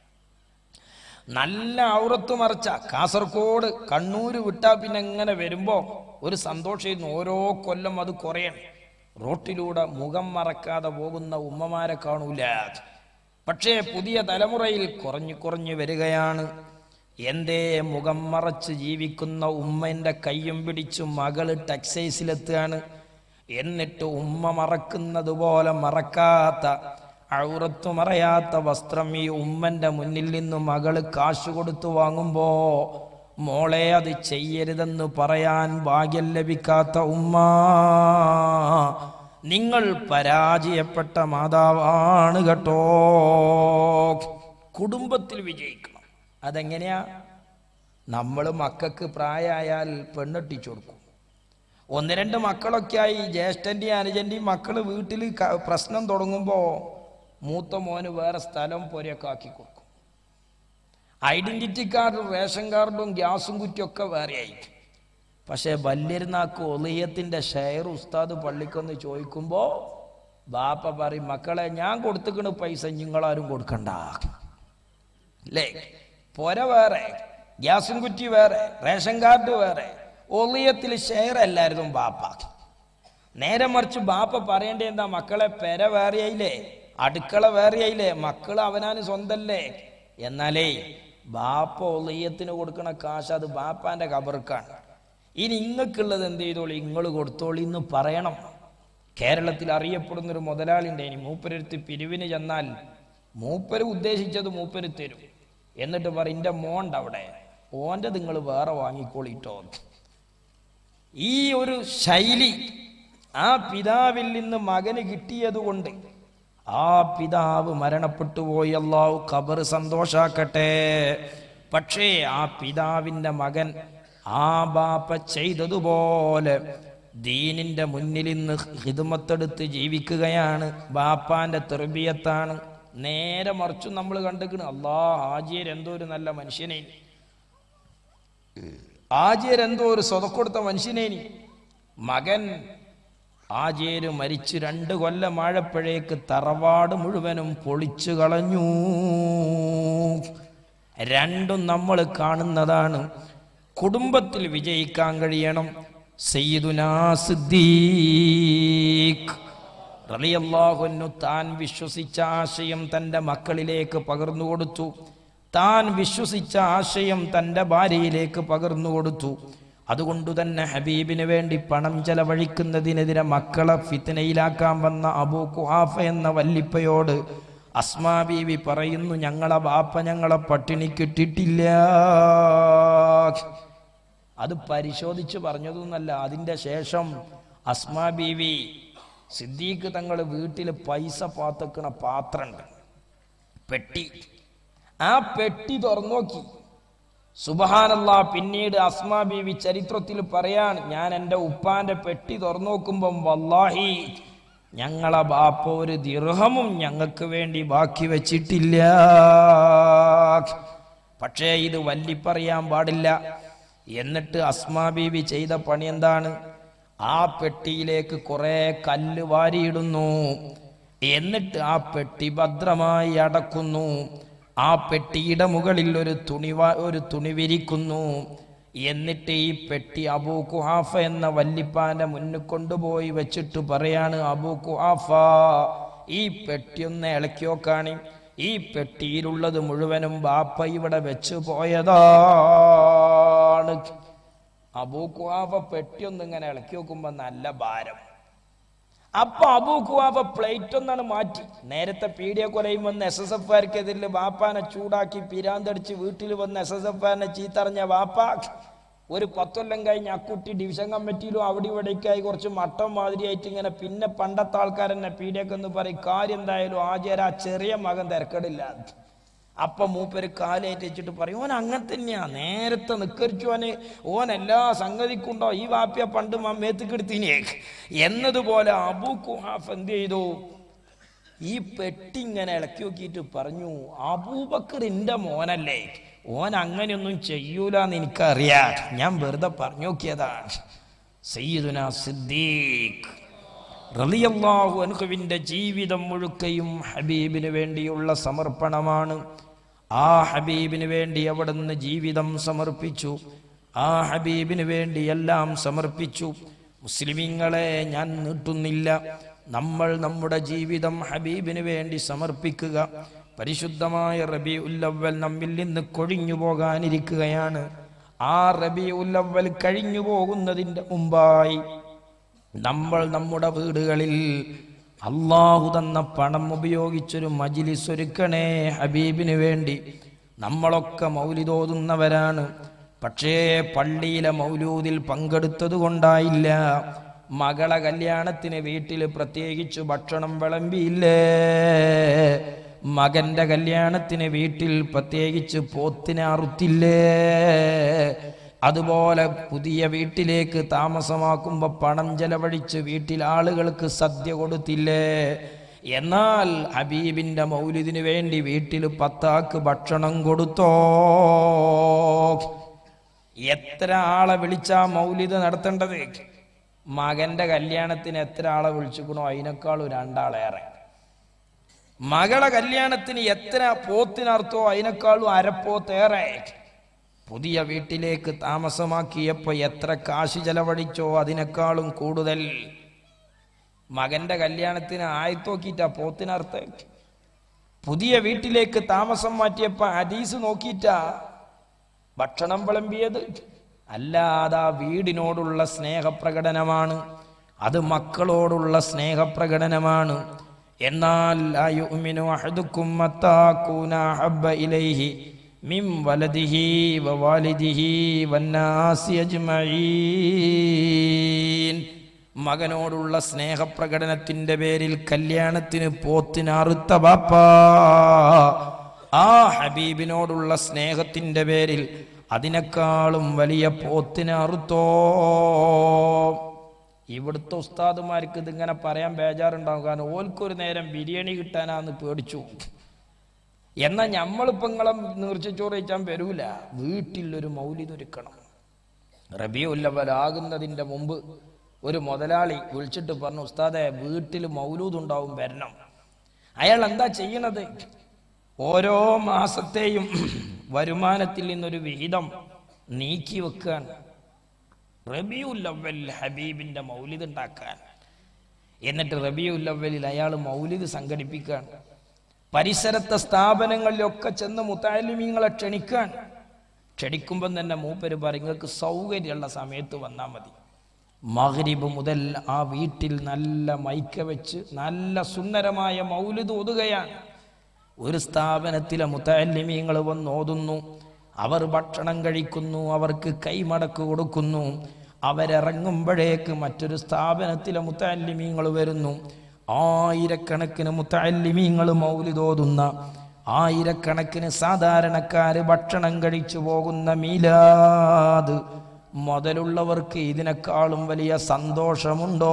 നല്ല ഔറത്ത് മറച്ച കാസർഗോഡ് കണ്ണൂര് വിട്ടാ പിന്നെ ഇങ്ങനെ വരുമ്പോ ഒരു സന്തോഷമായിരുന്നു ഓരോ കൊല്ലം അത് കുറയണം റോട്ടിലൂടെ മുഖം മറക്കാതെ പോകുന്ന ഉമ്മമാരെ കാണൂല പക്ഷേ പുതിയ തലമുറയിൽ കുറഞ്ഞു കുറഞ്ഞു വരികയാണ് എന്തേ മുഖം മറച്ച് ജീവിക്കുന്ന ഉമ്മന്റെ കയ്യും പിടിച്ചു മകള് ടെക്സൈസിലെത്തുകയാണ് എന്നിട്ട് ഉമ്മ മറക്കുന്നത് പോലെ മറക്കാത്ത ഔറത്തു മറയാത്ത വസ്ത്രം ഈ ഉമ്മന്റെ മുന്നിൽ നിന്ന് മകള് കാശ് കൊടുത്തു വാങ്ങുമ്പോ മോളെ അത് ചെയ്യരുതെന്ന് പറയാൻ ഭാഗ്യം ലഭിക്കാത്ത ഉമ്മ നിങ്ങൾ പരാജയപ്പെട്ട മാതാവാണ് കേട്ടോ കുടുംബത്തിൽ വിജയിക്കണം അതെങ്ങനെയാ നമ്മൾ മക്കൾക്ക് പ്രായമായാൽ പെണ്ണെട്ടിച്ചു കൊടുക്കും ഒന്ന് രണ്ട് മക്കളൊക്കെ ആയി ജ്യേഷ്ഠൻ്റെയും അനുജൻ്റെയും മക്കൾ വീട്ടിൽ ക- പ്രശ്നം തുടങ്ങുമ്പോൾ മൂത്ത മോന് വേറെ സ്ഥലം പൊരയൊക്കെ ആക്കി കൊടുക്കും ഐഡന്റിറ്റി കാർഡും റേഷൻ കാർഡും ഗ്യാസും കുറ്റിയൊക്കെ വേറെയായി പക്ഷേ വല്യരുന്നാക്ക് ഒളിയത്തിൻ്റെ ഷെയർ ഉസ്താദ് പള്ളിക്കൊന്ന് ചോദിക്കുമ്പോൾ ബാപ്പ പറയും മക്കളെ ഞാൻ കൊടുത്തുക്കണ പൈസ നിങ്ങളാരും കൊടുക്കണ്ട അല്ലേ പൊര വേറെ ഗ്യാസും കുറ്റി വേറെ റേഷൻ കാർഡ് വേറെ ഒളിയത്തിൽ ഷെയർ അല്ലായിരുന്നു ബാപ്പ നേരെ മറിച്ച് ബാപ്പ പറയേണ്ട എന്താ മക്കളെ പെര വേറെയായില്ലേ അടുക്കള വേറെയായില്ലേ മക്കൾ അവനാന് സ്വന്തല്ലേ എന്നാലേ ബാപ്പ ഒളിയത്തിന് കൊടുക്കണ കാശ് അത് ബാപ്പാന്റെ കബർക്കാണ് ഇനി ഇങ്ങക്കുള്ളത് എന്ത് ചെയ്തോളി നിങ്ങൾ കൊടുത്തോളി എന്ന് പറയണം കേരളത്തിൽ അറിയപ്പെടുന്ന ഒരു മുതലാളിൻ്റെ ഇനി മൂപ്പരെടുത്ത് പിരിവിന് ചെന്നാൽ മൂപ്പര് ഉദ്ദേശിച്ചത് മൂപ്പര് തരും എന്നിട്ട് പറ ഇന്റെ മോണ്ട് അവിടെ ഓന്റെ നിങ്ങൾ വേറെ വാങ്ങിക്കോളിട്ടോ ഈ ഒരു ശൈലി ആ പിതാവിൽ നിന്ന് മകന് കിട്ടിയതുകൊണ്ട് ആ പിതാവ് മരണപ്പെട്ടു പോയി അല്ലാഹു ഖബർ സന്തോഷാക്കട്ടെ പക്ഷേ ആ പിതാവിൻ്റെ മകൻ ആ ബാപ്പ ചെയ്തതുപോലെ ദീനിന്റെ മുന്നിൽ ഇന്ന് ഹിതുമത്തെടുത്ത് ജീവിക്കുകയാണ് ബാപ്പാന്റെ തെർബിയത്താണ് നേരെ മറിച്ചും നമ്മൾ കണ്ടിക്കണ് അല്ലാ ഹാജിയർ എന്തോ ഒരു നല്ല മനുഷ്യനെ ആജിയർ എന്തോ ഒരു സ്വതക്കൊടുത്ത മനുഷ്യനേനി മകൻ ആജേര് മരിച്ച് രണ്ട് കൊല്ലമാഴപ്പോഴേക്ക് തറവാട് മുഴുവനും പൊളിച്ചു കളഞ്ഞു രണ്ടും നമ്മൾ കാണുന്നതാണ് കുടുംബത്തിൽ വിജയിക്കാൻ കഴിയണം സയ്യിദുനാ സിദ്ദീഖ് റളിയല്ലാഹുന്നു താൻ വിശ്വസിച്ച ആശയം തൻ്റെ മക്കളിലേക്ക് പകർന്നു കൊടുത്തു താൻ വിശ്വസിച്ച ആശയം തൻ്റെ ഭാര്യയിലേക്ക് പകർന്നു കൊടുത്തു അതുകൊണ്ട് തന്നെ ഹബീബിന് വേണ്ടി പണം ചെലവഴിക്കുന്നതിനെതിരെ മക്കളെ ഫിത്തനയിലാക്കാൻ വന്ന അബൂ കുഹാഫ എന്ന വല്ലിപ്പയോട് അസ്മാ ബീവി പറയുന്നു ഞങ്ങളെ ബാപ്പ ഞങ്ങളെ പട്ടിണിക്കിട്ടിട്ടില്ല അത് പരിശോധിച്ച് പറഞ്ഞതൊന്നല്ല അതിൻ്റെ ശേഷം അസ്മാ ബീവി സിദ്ദീഖ് തങ്ങൾ വീട്ടിൽ പൈസ പാത്തക്കണ പാത്രമുണ്ട് പെട്ടി ആ പെട്ടി തുറന്നു നോക്കി സുബഹാനല്ല പിന്നീട് അസ്മാ ബീവി ചരിത്രത്തിൽ പറയാൻ ഞാൻ എൻ്റെ ഉപ്പാന്റെ പെട്ടി തുറന്നു നോക്കുമ്പം വല്ലാഹി ഞങ്ങളെ ബാപ്പ ഒരു ദിർഹമും ഞങ്ങൾക്ക് വേണ്ടി ബാക്കി വെച്ചിട്ടില്ല പക്ഷേ ഇത് വല്ലിപ്പറിയാൻ പാടില്ല എന്നിട്ട് അസ്മാ ബീവി ചെയ്ത പണി എന്താണ് ആ പെട്ടിയിലേക്ക് കുറെ കല്ല് വാരിയിടുന്നു എന്നിട്ട് ആ പെട്ടി ഭദ്രമായി അടക്കുന്നു ആ പെട്ടിയുടെ മുകളിൽ ഒരു തുണി വാ- ഒരു തുണി വിരിക്കുന്നു എന്നിട്ട് ഈ പെട്ടി അബൂ കുഹാഫ എന്ന വല്ലിപ്പാന്റെ മുന്നിൽ കൊണ്ടുപോയി വെച്ചിട്ട് പറയാണ് അബൂ കുഹാഫ ഈ പെട്ടി ഒന്ന് ഇളക്കി നോക്കാണി ഈ പെട്ടിയിലുള്ളത് മുഴുവനും ബാപ്പ ഇവിടെ വെച്ച് പോയതാണ് അബൂ കുഹാഫ പെട്ടി ഒന്ന് ഇങ്ങനെ ഇളക്കി നോക്കുമ്പോ നല്ല ഭാരം അപ്പൊ അബൂ കുവാബ പ്ലേറ്റ് ഒന്നാണ് മാറ്റി നേരത്തെ പീഡിയ കൊലയും വന്ന് എസ് എസ് എഫ് ആർക്കെതിരിൽ വാപ്പാനെ ചൂടാക്കി പിരാന്തടിച്ച് വീട്ടിൽ വന്ന് എസ് എസ് എഫ് ആറിനെ ചീത്തറിഞ്ഞ വാപ്പ ഒരു പത്തൊല്ലം കഴിഞ്ഞ് അക്കുട്ടി ഡിവിഷൻ കമ്മിറ്റിയിലും അവിടെ ഇവിടേക്കായി കുറച്ച് മട്ടം മാതിരിയായിട്ട് ഇങ്ങനെ പിന്നെ പണ്ടത്തെ ആൾക്കാരെന്നെ പീഡിയൊക്കെ പറയും കാര്യം എന്തായാലും ആചാര ആ ചെറിയ മകൻ തിരക്കടില്ല അപ്പൊ മൂപ്പര് കാലേറ്റ് വെച്ചിട്ട് പറയും ഓൻ അങ്ങനെ തന്നെയാ നേരത്തെ നിക്കരിച്ചു ഓന് ഓൻ എല്ലാ സംഗതിക്കുണ്ടോ ഈ വാപ്യ പണ്ട് മേത്തുക്കെടുത്തിനെ എന്നതുപോലെ അബൂ കുഹാഫ് എന്ത് ചെയ്തു ഈ പെട്ടി ഇങ്ങനെ ഇളക്കി നോക്കിയിട്ട് പറഞ്ഞു അബൂബക്കർ എൻ്റെ മോനല്ലേ ഓൻ അങ്ങനെയൊന്നും ചെയ്യൂലെന്ന് എനിക്കറിയാം ഞാൻ വെറുതെ പറഞ്ഞു നോക്കിയതാണ് സയ്യിദുന സിദ്ദീഖ് റളിയല്ലാഹു അൻഹുവിൻ്റെ ജീവിതം മുഴുക്കയും ഹബീബിന് വേണ്ടിയുള്ള സമർപ്പണമാണ് ആ ഹബീബിന് വേണ്ടി അവിടുന്ന് ജീവിതം സമർപ്പിച്ചു ആ ഹബീബിന് വേണ്ടി എല്ലാം സമർപ്പിച്ചു മുസ്ലിമീങ്ങളെ ഞാൻ നീട്ടുന്നില്ല നമ്മൾ നമ്മുടെ ജീവിതം ഹബീബിന് വേണ്ടി സമർപ്പിക്കുക പരിശുദ്ധമായ റബി ഉല്ലവൽ നമ്മിൽ നിന്ന് കൊഴിഞ്ഞു പോകാനിരിക്കുകയാണ് ആ റബി ഉല്ലവൽ കഴിഞ്ഞു പോകുന്നതിൻ്റെ മുമ്പായി നമ്മൾ നമ്മുടെ വീടുകളിൽ അള്ളാഹു തന്ന പണം ഉപയോഗിച്ചൊരു മജിലിസ് ഒരുക്കണേ ഹബീബിന് വേണ്ടി നമ്മളൊക്കെ മൗലിതോതുന്നവരാണ് പക്ഷേ പള്ളിയിലെ മൗലൂദിൽ പങ്കെടുത്തത് കൊണ്ടായില്ല മകളെ കല്യാണത്തിന് വീട്ടിൽ പ്രത്യേകിച്ച് ഭക്ഷണം വിളമ്പിയില്ലേ മകന്റെ കല്യാണത്തിന് വീട്ടിൽ പ്രത്യേകിച്ച് പോത്തിനെ അറുത്തില്ലേ അതുപോലെ പുതിയ വീട്ടിലേക്ക് താമസമാക്കുമ്പോൾ പണം ചെലവഴിച്ച് വീട്ടിൽ ആളുകൾക്ക് സദ്യ കൊടുത്തില്ലേ എന്നാൽ ഹബീബിന്റെ മൗലിദിന് വേണ്ടി വീട്ടിൽ പത്താക്ക് ഭക്ഷണം കൊടുത്തോ എത്ര ആളെ വിളിച്ചാ മൗലിദ് നടത്തേണ്ടത് മകന്റെ കല്യാണത്തിന് എത്ര ആളെ വിളിച്ചുക്കണോ അതിനേക്കാളും രണ്ടാളേറെ മകളെ കല്യാണത്തിന് എത്ര പോത്തിനർത്ഥോ അതിനേക്കാളും അരപ്പോത്തേറെ പുതിയ വീട്ടിലേക്ക് താമസമാക്കിയപ്പോ എത്ര കാശ് ചെലവഴിച്ചോ അതിനേക്കാളും കൂടുതൽ മകന്റെ കല്യാണത്തിന് ആയത്തോക്കിയിട്ടാ പോത്തിനർത്ഥ പുതിയ വീട്ടിലേക്ക് താമസം മാറ്റിയപ്പോ ഹദീസ് നോക്കിയിട്ടാ ഭക്ഷണം വിളമ്പിയത് അല്ലാതെ ആ വീടിനോടുള്ള സ്നേഹപ്രകടനമാണ് അത് മക്കളോടുള്ള സ്നേഹപ്രകടനമാണ് എന്നാൽ ലാ യുഅ്മിനു അഹദുക്കും മത്താകൂന ഹബ്ബ ഇലൈഹി മിൻ വലദിഹി വവാലിദിഹി വന്നാസി അജ്മഈൻ മകനോടുള്ള സ്നേഹപ്രകടനത്തിന്റെ പേരിൽ കല്യാണത്തിന് പോത്തിന് അറുത്ത ബാപ്പ ആ ഹബീബിനോടുള്ള സ്നേഹത്തിന്റെ പേരിൽ അതിനേക്കാളും വലിയ പോത്തിന് അറുത്തോ ഇവിടുത്തെ ഉസ്താദുമാർക്ക് ഇതിങ്ങനെ പറയാൻ ബേജാറുണ്ടാവും കാരണം ഓൽക്കൊരു നേരം ബിരിയാണി കിട്ടാനാന്ന് പേടിച്ചു എന്നാൽ ഞമ്മളിപ്പോൾ നിങ്ങളെ നീർച്ചച്ചോറ് കഴിച്ചാൻ വരൂല വീട്ടിലൊരു മൗലിതൊരുക്കണം റബിയുല്ലവലാകുന്നതിൻ്റെ മുമ്പ് ഒരു മുതലാളി വിളിച്ചിട്ട് പറഞ്ഞു ഉസ്താദെ വീട്ടിൽ മൗലൂദുണ്ടാവും വരണം അയാൾ എന്താ ചെയ്യണത് ഓരോ മാസത്തെയും വരുമാനത്തിൽ നിന്നൊരു വിഹിതം നീക്കി വെക്കാൻ റബിയുല്ലവൽ ഹബീബിന്റെ മൗലിദ് ഉണ്ടാക്കാൻ എന്നിട്ട് റബിയുല്ലവലിൽ അയാൾ മൗലിദ് സംഘടിപ്പിക്കാൻ പരിസരത്തെ സ്ഥാപനങ്ങളിലൊക്കെ ചെന്ന് മുത്താലിമീങ്ങളെ ക്ഷണിക്കാൻ ക്ഷണിക്കുമ്പം തന്നെ മൂപ്പര് പറയും നിങ്ങൾക്ക് സൗകര്യമുള്ള സമയത്ത് വന്നാൽ മതി മഗ്രിബ് മുതൽ ആ വീട്ടിൽ നല്ല മൈക്ക വെച്ച് നല്ല സുന്ദരമായ മൗലിദ് ഒതുകയാണ് ഒരു സ്ഥാപനത്തിലെ മുത്തല്ലിമീങ്ങൾ വന്ന് ഓതുന്നു അവർ ഭക്ഷണം കഴിക്കുന്നു അവർക്ക് കൈമടക്ക് കൊടുക്കുന്നു അവരിറങ്ങുമ്പോഴേക്ക് മറ്റൊരു സ്ഥാപനത്തിലെ മുത്തല്ലിമീങ്ങൾ വരുന്നു ആയിരക്കണക്കിന് മുത്തല്ലിമീങ്ങൾ മൗലിതോതുന്ന ആയിരക്കണക്കിന് സാധാരണക്കാര് ഭക്ഷണം കഴിച്ചു പോകുന്ന മീലാദ് മുതലുള്ളവർക്ക് ഇതിനേക്കാളും വലിയ സന്തോഷമുണ്ടോ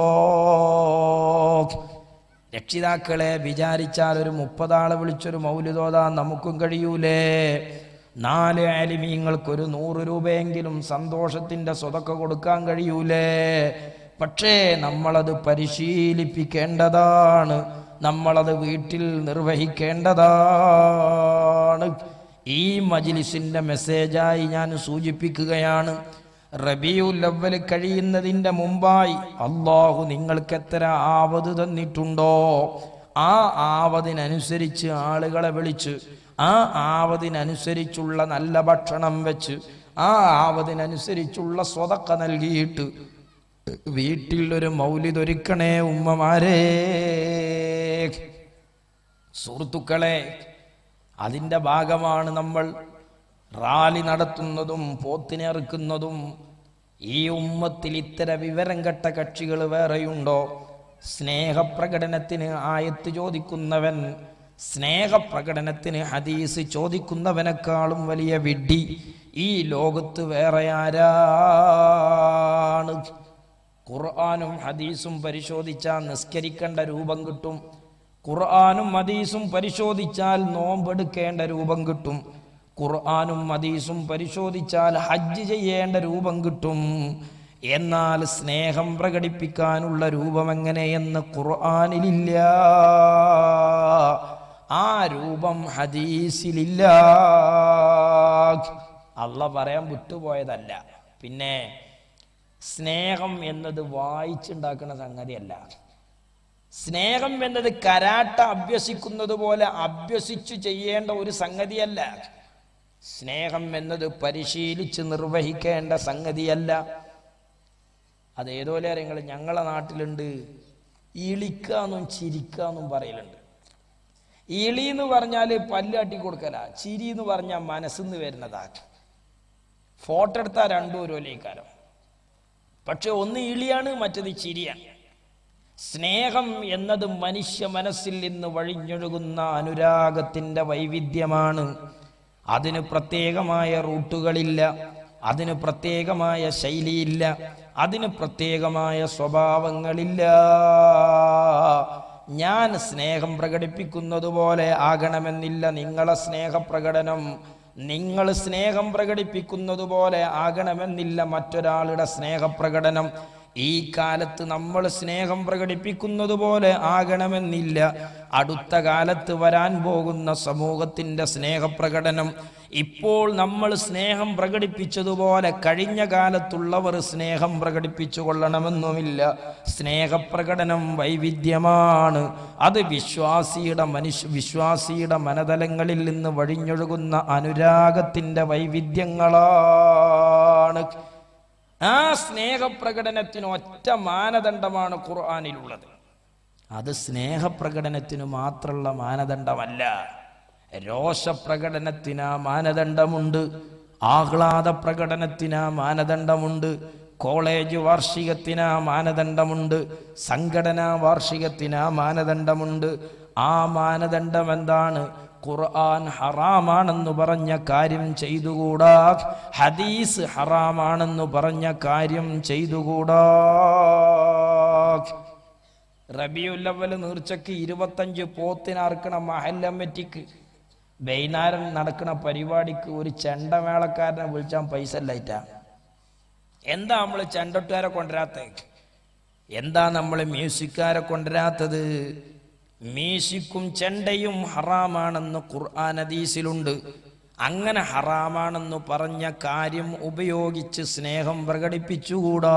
രക്ഷിതാക്കളെ വിചാരിച്ചാൽ ഒരു മുപ്പതാളെ വിളിച്ചൊരു മൗലിതോതാൻ നമുക്കും കഴിയൂലേ നാല് ആലിമീങ്ങൾക്കൊരു നൂറ് രൂപയെങ്കിലും സന്തോഷത്തിന്റെ സ്വതക്ക കൊടുക്കാൻ കഴിയൂലേ പക്ഷേ നമ്മളത് പരിശീലിപ്പിക്കേണ്ടതാണ് നമ്മളത് വീട്ടിൽ നിർവഹിക്കേണ്ടതാണ് ഈ മജിലിസിന്റെ മെസ്സേജായി ഞാൻ സൂചിപ്പിക്കുകയാണ് റബിയുൽ അവൽ കഴിയുന്നതിന്റെ മുമ്പായി അള്ളാഹു നിങ്ങൾക്ക് എത്ര ആവത് തന്നിട്ടുണ്ടോ ആ ആവതിനനുസരിച്ച് ആളുകളെ വിളിച്ച് ആ ആവതിനനുസരിച്ചുള്ള നല്ല ഭക്ഷണം വെച്ച് ആ ആവതിനനുസരിച്ചുള്ള സ്വതക്ക നൽകിയിട്ട് വീട്ടിൽ ഒരു മൗലിതൊരുക്കണേ ഉമ്മമാരേ സുഹൃത്തുക്കളെ അതിൻ്റെ ഭാഗമാണ് നമ്മൾ റാലി നടത്തുന്നതും പോത്തിനെ ഇറക്കുന്നതും ഈ ഉമ്മത്തിൽ ഇത്തര വിവരം കെട്ട കക്ഷികൾ വേറെയുണ്ടോ സ്നേഹപ്രകടനത്തിന് ആയത്ത് ചോദിക്കുന്നവൻ സ്നേഹപ്രകടനത്തിന് ഹദീസ് ചോദിക്കുന്നവനേക്കാളും വലിയ വിഡ്ഢി ഈ ലോകത്ത് വേറെ ആരാണ് ഖുർആാനും ഹദീസും പരിശോധിച്ചാൽ നിസ്കരിക്കേണ്ട രൂപം കിട്ടും ഖുർആാനും ഹദീസും പരിശോധിച്ചാൽ നോമ്പെടുക്കേണ്ട രൂപം കിട്ടും ഖുർആാനും ഹദീസും പരിശോധിച്ചാൽ ഹജ്ജ് ചെയ്യേണ്ട രൂപം കിട്ടും എന്നാൽ സ്നേഹം പ്രകടിപ്പിക്കാനുള്ള രൂപം എങ്ങനെയെന്ന് ഖുർആാനിലില്ല ആ രൂപം ഹദീസിലില്ല അല്ല പറയാൻ വിട്ടുപോയതല്ല പിന്നെ സ്നേഹം എന്നത് വായിച്ചുണ്ടാക്കുന്ന സംഗതിയല്ല സ്നേഹം എന്നത് കരാട്ട അഭ്യസിക്കുന്നത് പോലെ അഭ്യസിച്ചു ചെയ്യേണ്ട ഒരു സംഗതിയല്ല സ്നേഹം എന്നത് പരിശീലിച്ച് നിർവഹിക്കേണ്ട സംഗതിയല്ല അത് ഏതോലെ നിങ്ങൾ ഞങ്ങളെ നാട്ടിലുണ്ട് ഇളിക്കാന്നും ചിരിക്കാന്നും പറയലുണ്ട് ഇളി എന്ന് പറഞ്ഞാൽ പല്ലാട്ടി കൊടുക്കല ചിരി എന്ന് പറഞ്ഞാൽ മനസ്സിന്ന് വരുന്നതാ ഫോട്ടോ എടുത്താൽ രണ്ടും ഒരുപോലേക്കാരം പക്ഷെ ഒന്ന് ഇളിയാണ് മറ്റത് ചിരിയാണ് സ്നേഹം എന്നത് മനുഷ്യ മനസ്സിൽ നിന്ന് വഴിഞ്ഞൊഴുകുന്ന അനുരാഗത്തിന്റെ വൈവിധ്യമാണ് അതിന് പ്രത്യേകമായ റൂട്ടുകളില്ല അതിന് പ്രത്യേകമായ ശൈലിയില്ല അതിന് പ്രത്യേകമായ സ്വഭാവങ്ങളില്ല ഞാൻ സ്നേഹം പ്രകടിപ്പിക്കുന്നത് പോലെ ആകണമെന്നില്ല നിങ്ങളെ സ്നേഹപ്രകടനം നിങ്ങൾ സ്നേഹം പ്രകടിപ്പിക്കുന്നത് പോലെ ആകണമെന്നില്ല മറ്റൊരാളുടെ സ്നേഹപ്രകടനം ഈ കാലത്ത് നമ്മൾ സ്നേഹം പ്രകടിപ്പിക്കുന്നത് പോലെ ആകണമെന്നില്ല അടുത്ത കാലത്ത് വരാൻ പോകുന്ന സമൂഹത്തിൻ്റെ സ്നേഹപ്രകടനം ഇപ്പോൾ നമ്മൾ സ്നേഹം പ്രകടിപ്പിച്ചതുപോലെ കഴിഞ്ഞ കാലത്തുള്ളവർ സ്നേഹം പ്രകടിപ്പിച്ചു കൊള്ളണമെന്നുമില്ല സ്നേഹപ്രകടനം വൈവിധ്യമാണ് അത് വിശ്വാസിയുടെ മനുഷ്യ വിശ്വാസിയുടെ മനതലങ്ങളിൽ നിന്ന് വഴിഞ്ഞൊഴുകുന്ന അനുരാഗത്തിൻ്റെ വൈവിധ്യങ്ങളാണ് ആ സ്നേഹപ്രകടനത്തിന് ഒറ്റ മാനദണ്ഡമാണ് ഖുർആാനിലുള്ളത് അത് സ്നേഹപ്രകടനത്തിന് മാത്രമുള്ള മാനദണ്ഡമല്ല രോഷപ്രകടനത്തിന് ആ മാനദണ്ഡമുണ്ട് ആഹ്ലാദ പ്രകടനത്തിന് ആ മാനദണ്ഡമുണ്ട് കോളേജ് വാർഷികത്തിന് ആ മാനദണ്ഡമുണ്ട് സംഘടനാ വാർഷികത്തിന് ആ മാനദണ്ഡമുണ്ട് ആ മാനദണ്ഡം എന്താണ് ഖുർആൻ ഹറാമാണെന്ന് പറഞ്ഞ കാര്യം ചെയ്തുകൂടാ ഹദീസ് ഹറാമാണെന്ന് പറഞ്ഞ കാര്യം ചെയ്തുകൂടാ റബിയുല്ലവൽ നീർച്ചക്ക് ഇരുപത്തഞ്ച് പോത്തിനർക്കണ മഹല്ലമ്മറ്റിക്ക് വൈകുന്നേരം നടക്കുന്ന പരിപാടിക്ക് ഒരു ചെണ്ടമേളക്കാരനെ വിളിച്ചാൽ പൈസ ഇല്ലായിട്ടാ എന്താ നമ്മൾ ചെണ്ടട്ടുകാരെ കൊണ്ടുവരാത്ത എന്താ നമ്മൾ മ്യൂസിക്കാരെ കൊണ്ടുവരാത്തത് മ്യൂസിക്കും ചെണ്ടയും ഹറാമാണെന്ന് ഖുർആൻ ഹദീസിലുണ്ട് അങ്ങനെ ഹറാമാണെന്ന് പറഞ്ഞ കാര്യം ഉപയോഗിച്ച് സ്നേഹം പ്രകടിപ്പിച്ചുകൂടാ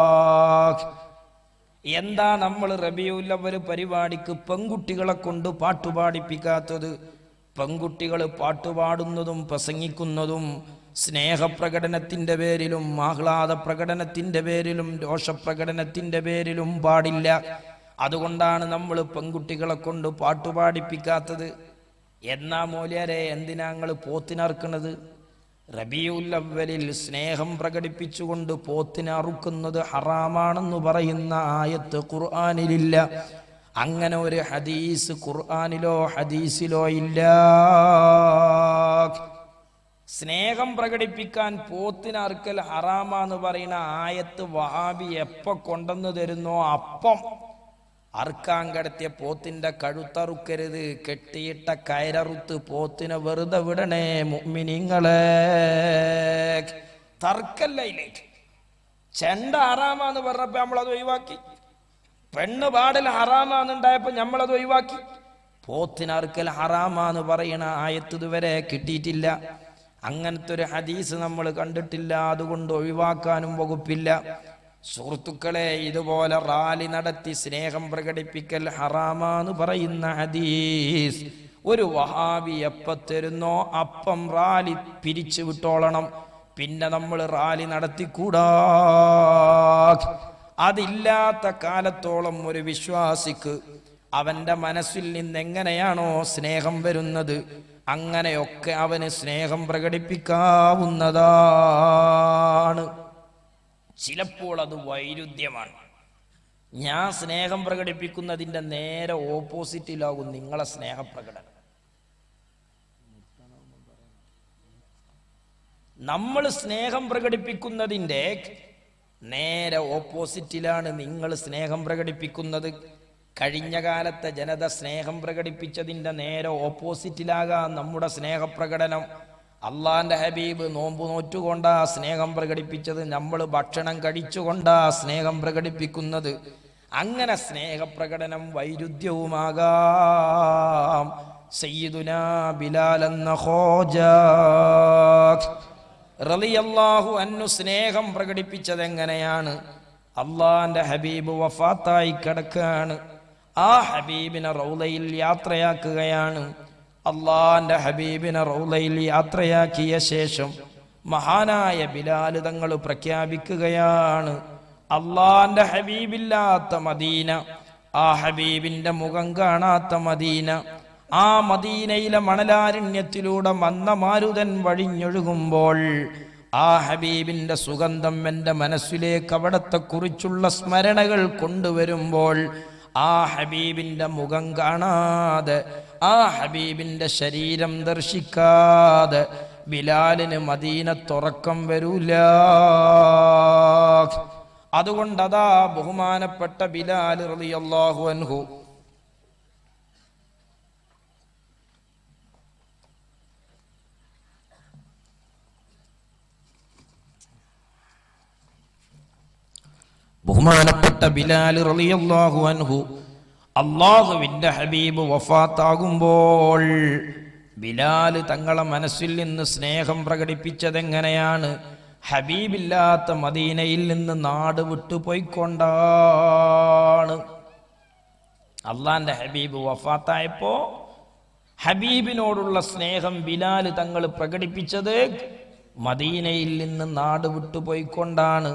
എന്താ നമ്മൾ റബിയുല്ലവർ പരിപാടിക്ക് പെൺകുട്ടികളെ കൊണ്ട് പാട്ടുപാടിപ്പിക്കാത്തത് പെൺകുട്ടികൾ പാട്ടുപാടുന്നതും പ്രസംഗിക്കുന്നതും സ്നേഹപ്രകടനത്തിൻ്റെ പേരിലും ആഹ്ലാദ പ്രകടനത്തിൻ്റെ പേരിലും രോഷപ്രകടനത്തിൻ്റെ പേരിലും പാടില്ല അതുകൊണ്ടാണ് നമ്മൾ പെൺകുട്ടികളെ കൊണ്ട് പാട്ടുപാടിപ്പിക്കാത്തത് എന്നാ മൂല്യരെ എന്തിനാ ഞങ്ങൾ പോത്തിനറുക്കണത് റബിയുല്ലവലിൽ സ്നേഹം പ്രകടിപ്പിച്ചുകൊണ്ട് പോത്തിനെ അറുക്കുന്നത് ഹറാമാണെന്ന് പറയുന്ന ആയത്ത് ഖുർആാനിലില്ല അങ്ങനെ ഒരു ഹദീസ് ഖുർആാനിലോ ഹദീസിലോ ഇല്ല സ്നേഹം പ്രകടിപ്പിക്കാൻ പോത്തിന് അറുക്കൽ ഹറാമാന്ന് പറയുന്ന ആയത്ത് വഹാബി എപ്പോ കൊണ്ടെന്ന് തരുന്നോ അപ്പം അറുക്കാൻ കിടത്തിയ പോത്തിന്റെ കഴുത്തറുക്കരുത് കെട്ടിയിട്ട കയററുത്ത് പോത്തിനെ വെറുതെ വിടണേ മുഅ്മിനീങ്ങളെ തർക്കല്ലയിലേക്ക് ചെണ്ട ഹറാമാന്ന് പറഞ്ഞപ്പോ നമ്മളത് ഒഴിവാക്കി പെണ്ണ് പാടൽ ഹറാമാന്നുണ്ടായപ്പോ നമ്മളത് ഒഴിവാക്കി പോത്തിനറുക്കൽ ഹറാമാന്ന് പറയണ ആയത്ത് ഇതുവരെ കിട്ടിയിട്ടില്ല അങ്ങനത്തെ ഒരു ഹദീസ് നമ്മൾ കണ്ടിട്ടില്ല അതുകൊണ്ട് ഒഴിവാക്കാനും വകുപ്പില്ല സുഹൃത്തുക്കളെ ഇതുപോലെ റാലി നടത്തി സ്നേഹം പ്രകടിപ്പിക്കൽ ഹറാമാന്ന് പറയുന്ന ഹദീസ് ഒരു വഹാബി എപ്പ തരുന്നോ അപ്പം റാലി പിരിച്ചു വിട്ടോളണം പിന്നെ നമ്മൾ റാലി നടത്തിക്കൂടാ അതില്ലാത്ത കാലത്തോളം ഒരു വിശ്വാസിക്ക് അവന്റെ മനസ്സിൽ നിന്ന് എങ്ങനെയാണോ സ്നേഹം വരുന്നത് അങ്ങനെയൊക്കെ അവന് സ്നേഹം പ്രകടിപ്പിക്കാവുന്നതാണ് ചിലപ്പോൾ അത് വൈരുദ്ധ്യമാണ് ഞാൻ സ്നേഹം പ്രകടിപ്പിക്കുന്നതിൻ്റെ നേരെ ഓപ്പോസിറ്റിലാകും നിങ്ങളെ സ്നേഹപ്രകടനം നമ്മൾ സ്നേഹം പ്രകടിപ്പിക്കുന്നതിൻ്റെ നേരെ ഓപ്പോസിറ്റിലാണ് നിങ്ങൾ സ്നേഹം പ്രകടിപ്പിക്കുന്നത് കഴിഞ്ഞ കാലത്തെ ജനത സ്നേഹം പ്രകടിപ്പിച്ചതിൻ്റെ നേരെ ഓപ്പോസിറ്റിലാകാം നമ്മുടെ സ്നേഹപ്രകടനം അള്ളാന്റെ ഹബീബ് നോമ്പ് നോറ്റുകൊണ്ടാ സ്നേഹം പ്രകടിപ്പിച്ചത് നമ്മൾ ഭക്ഷണം കഴിച്ചുകൊണ്ടാ സ്നേഹം പ്രകടിപ്പിക്കുന്നത് അങ്ങനെ സ്നേഹപ്രകടനം വൈരുദ്ധ്യവുമാകാം സയ്യിദുന ബിലാൽ എന്ന ഹോജ റളിയല്ലാഹു അന്നു സ്നേഹം പ്രകടിപ്പിച്ചത് എങ്ങനെയാണ് അള്ളാന്റെ ഹബീബ് വഫാത്തായി കിടക്കുകയാണ് ആ ഹബീബിനെ റൗലയിൽ യാത്രയാക്കുകയാണ് അള്ളാന്റെ ഹബീബിനെ റൗലയിൽ യാത്രയാക്കിയ ശേഷം മഹാനായ ബിലാല് തങ്ങൾ പ്രഖ്യാപിക്കുകയാണ് അള്ളാന്റെ ഹബീബില്ലാത്ത മദീന ആ ഹബീബിന്റെ മുഖം കാണാത്ത മദീന ആ മദീനയിലെ മണലാരണ്യത്തിലൂടെ മന്ദമാരുതൻ വഴിഞ്ഞൊഴുകുമ്പോൾ ആ ഹബീബിന്റെ സുഗന്ധം എൻ്റെ മനസ്സിലേക്ക് അവിടത്തെ കുറിച്ചുള്ള സ്മരണകൾ കൊണ്ടുവരുമ്പോൾ ആ ഹബീബിന്റെ മുഖം കാണാതെ ആ ഹബീബിന്റെ ശരീരം ദർശിക്കാതെ ബിലാലിന് മദീന തുറക്കം വരൂല അതുകൊണ്ട് അതാ ബഹുമാനപ്പെട്ട ബിലാൽ റളിയല്ലാഹു അൻഹു ബഹുമാനപ്പെട്ട ബിലാൽ റളിയല്ലാഹു അൻഹു അള്ളാഹുവിൻ്റെ ഹബീബ് വഫാത്താകുമ്പോൾ ബിലാൽ തങ്ങളെ മനസ്സിൽ നിന്ന് സ്നേഹം പ്രകടിപ്പിച്ചതെങ്ങനെയാണ് ഹബീബില്ലാത്ത മദീനയിൽ നിന്ന് നാട് വിട്ടുപോയിക്കൊണ്ടാണ് അള്ളാന്റെ ഹബീബ് വഫാത്തായപ്പോ ഹബീബിനോടുള്ള സ്നേഹം ബിലാൽ തങ്ങൾ പ്രകടിപ്പിച്ചത് മദീനയിൽ നിന്ന് നാട് വിട്ടുപോയിക്കൊണ്ടാണ്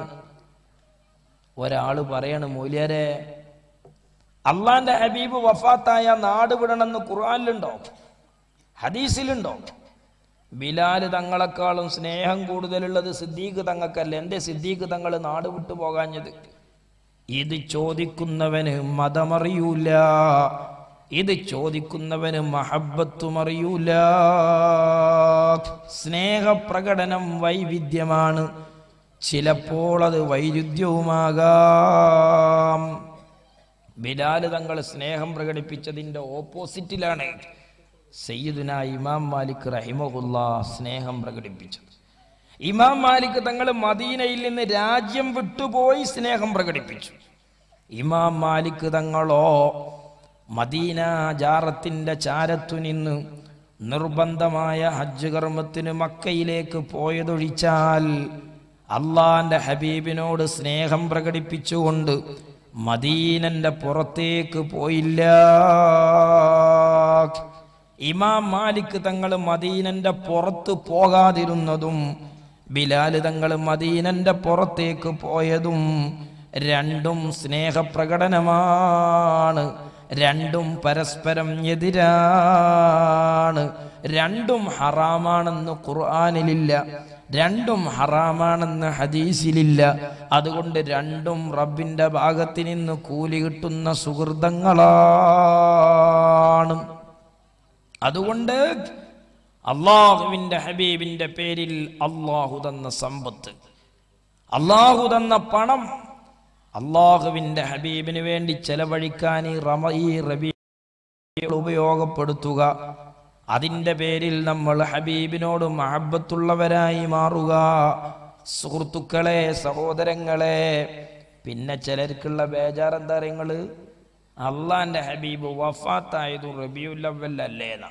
ഒരാള് പറയണ് മൂല്യരെ അള്ളാന്റെ ഹബീബ് വഫാത്തായ നാട് വിടണമെന്ന് ഖുർആനിലുണ്ടോ ഹദീസിലുണ്ടോ ബിലാല് തങ്ങളെക്കാളും സ്നേഹം കൂടുതലുള്ളത് സിദ്ദീഖ് തങ്ങൾക്കല്ല എന്റെ സിദ്ദീഖ് തങ്ങൾ നാട് വിട്ടു പോകാഞ്ഞത് ഇത് ചോദിക്കുന്നവന് മതമറിയൂല ഇത് ചോദിക്കുന്നവന് മഹബത്തും അറിയൂല സ്നേഹപ്രകടനം വൈവിധ്യമാണ് ചിലപ്പോൾ അത് വൈരുദ്ധ്യവുമാകാം ബിലാല് തങ്ങൾ സ്നേഹം പ്രകടിപ്പിച്ചതിൻ്റെ ഓപ്പോസിറ്റിലാണ് സയ്യിദുന ഇമാം മാലിക് റഹിമഹുല്ല സ്നേഹം പ്രകടിപ്പിച്ചത് ഇമാം മാലിക് തങ്ങൾ മദീനയിൽ നിന്ന് രാജ്യം വിട്ടുപോയി സ്നേഹം പ്രകടിപ്പിച്ചു ഇമാം മാലിക് തങ്ങളോ മദീന ജാറത്തിന്റെ ചാരത്തു നിന്ന് നിർബന്ധമായ ഹജ്ജ് കർമ്മത്തിന് മക്കയിലേക്ക് പോയതൊഴിച്ചാൽ അള്ളാന്റെ ഹബീബിനോട് സ്നേഹം പ്രകടിപ്പിച്ചുകൊണ്ട് മദീനന്റെ പുറത്തേക്ക് പോയില്ല ഇമാം മാലിക് തങ്ങൾ മദീനന്റെ പുറത്ത് പോകാതിരുന്നതും ബിലാല് തങ്ങൾ മദീനന്റെ പുറത്തേക്ക് പോയതും രണ്ടും സ്നേഹപ്രകടനമാണ് രണ്ടും പരസ്പരം എതിരാണ് രണ്ടും ഹറാമാണെന്ന് ഖുർആാനിലില്ല രണ്ടും ഹറാമാണെന്ന് ഹദീസിലില്ല അതുകൊണ്ട് രണ്ടും റബ്ബിന്റെ ഭാഗത്ത് നിന്ന് കൂലി കിട്ടുന്ന സുഹൃതങ്ങളാണ് അതുകൊണ്ട് അള്ളാഹുവിന്റെ ഹബീബിന്റെ പേരിൽ അള്ളാഹു തന്ന സമ്പത്ത് അള്ളാഹു തന്ന പണം അള്ളാഹുവിന്റെ ഹബീബിന് വേണ്ടി ചെലവഴിക്കാൻ ഈ റമ ഈ റബി ഉപയോഗപ്പെടുത്തുക അതിൻ്റെ പേരിൽ നമ്മൾ ഹബീബിനോട് മഹബത്തുള്ളവരായി മാറുക സുഹൃത്തുക്കളെ സഹോദരങ്ങളെ പിന്നെ ചിലർക്കുള്ള ബേജാർ എന്താ നിങ്ങള് അള്ളാന്റെ ഹബീബ് വഫാത്തായത് റബിയുല്ലവൽ അല്ലേന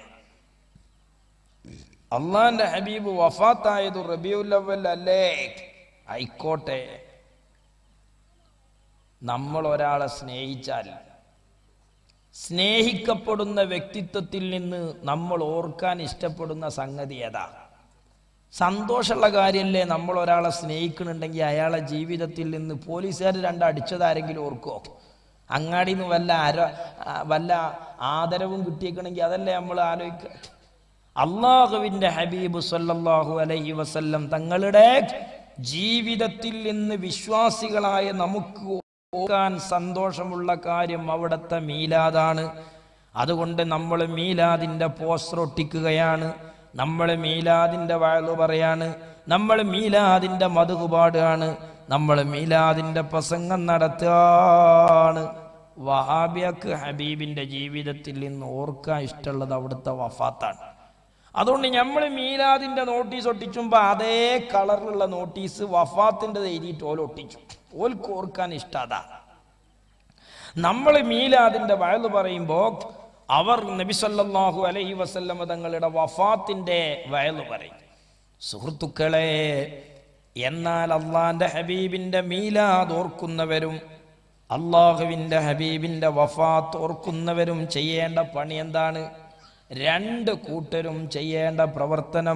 അള്ളാന്റെ ഹബീബ് വഫാത്തായത് റബിയുല്ലവൽ അല്ലേ ആയിക്കോട്ടെ നമ്മൾ ഒരാളെ സ്നേഹിച്ചാൽ സ്നേഹിക്കപ്പെടുന്ന വ്യക്തിത്വത്തിൽ നിന്ന് നമ്മൾ ഓർക്കാൻ ഇഷ്ടപ്പെടുന്ന സംഗതി ഏതാ സന്തോഷമുള്ള കാര്യമല്ലേ നമ്മൾ ഒരാളെ സ്നേഹിക്കണുണ്ടെങ്കിൽ അയാളെ ജീവിതത്തിൽ നിന്ന് പോലീസുകാർ രണ്ട് അടിച്ചതാരെങ്കിലും ഓർക്കോ അങ്ങാടിയിൽ നിന്ന് വല്ല ആര ആ, വല്ല ആദരവും കിട്ടിയേക്കണമെങ്കിൽ അതല്ലേ നമ്മൾ ആലോചിക്കുക അള്ളാഹുവിന്റെ ഹബീബ് സല്ലല്ലാഹു അലൈഹി വസല്ലം തങ്ങളുടെ ജീവിതത്തിൽ നിന്ന് വിശ്വാസികളായ നമുക്ക് ഓർക്കാൻ സന്തോഷമുള്ള കാര്യം അവിടുത്തെ മീലാദാണ് അതുകൊണ്ട് നമ്മൾ മീലാദിന്റെ പോസ്റ്റർ ഒട്ടിക്കുകയാണ് നമ്മൾ മീലാദിന്റെ വയലു പറയാണ് നമ്മൾ മീലാദിന്റെ മധു പാടുകയാണ് നമ്മൾ മീലാദിന്റെ പ്രസംഗം നടത്തുകയാണ് വഹാബിയക്ക് ഹബീബിന്റെ ജീവിതത്തിൽ നിന്ന് ഓർക്കാൻ ഇഷ്ടമുള്ളത് അവിടുത്തെ വഫാത്താണ് അതുകൊണ്ട് നമ്മൾ മീലാദിന്റെ നോട്ടീസ് ഒട്ടിച്ചുമ്പോൾ അതേ കളറിലുള്ള നോട്ടീസ് വഫാത്തിന്റെ എഴുതിയിട്ട് ഓൽ ഒട്ടിച്ചു ഓൽക്ക് ഓർക്കാൻ ഇഷ്ടതാ നമ്മൾ മീലാദിന്റെ വയല് പറയുമ്പോൾ അവർ നബി സല്ലല്ലാഹു അലൈഹി വസല്ലമ തങ്ങളുടെ വഫാത്തിന്റെ വയല് പറയും സുഹൃത്തുക്കളെ എന്നാൽ അള്ളാന്റെ ഹബീബിന്റെ മീലാദ് ഓർക്കുന്നവരും അള്ളാഹുവിന്റെ ഹബീബിന്റെ വഫാത്ത് ഓർക്കുന്നവരും ചെയ്യേണ്ട പണി എന്താണ് രണ്ട് കൂട്ടരും ചെയ്യേണ്ട പ്രവർത്തനം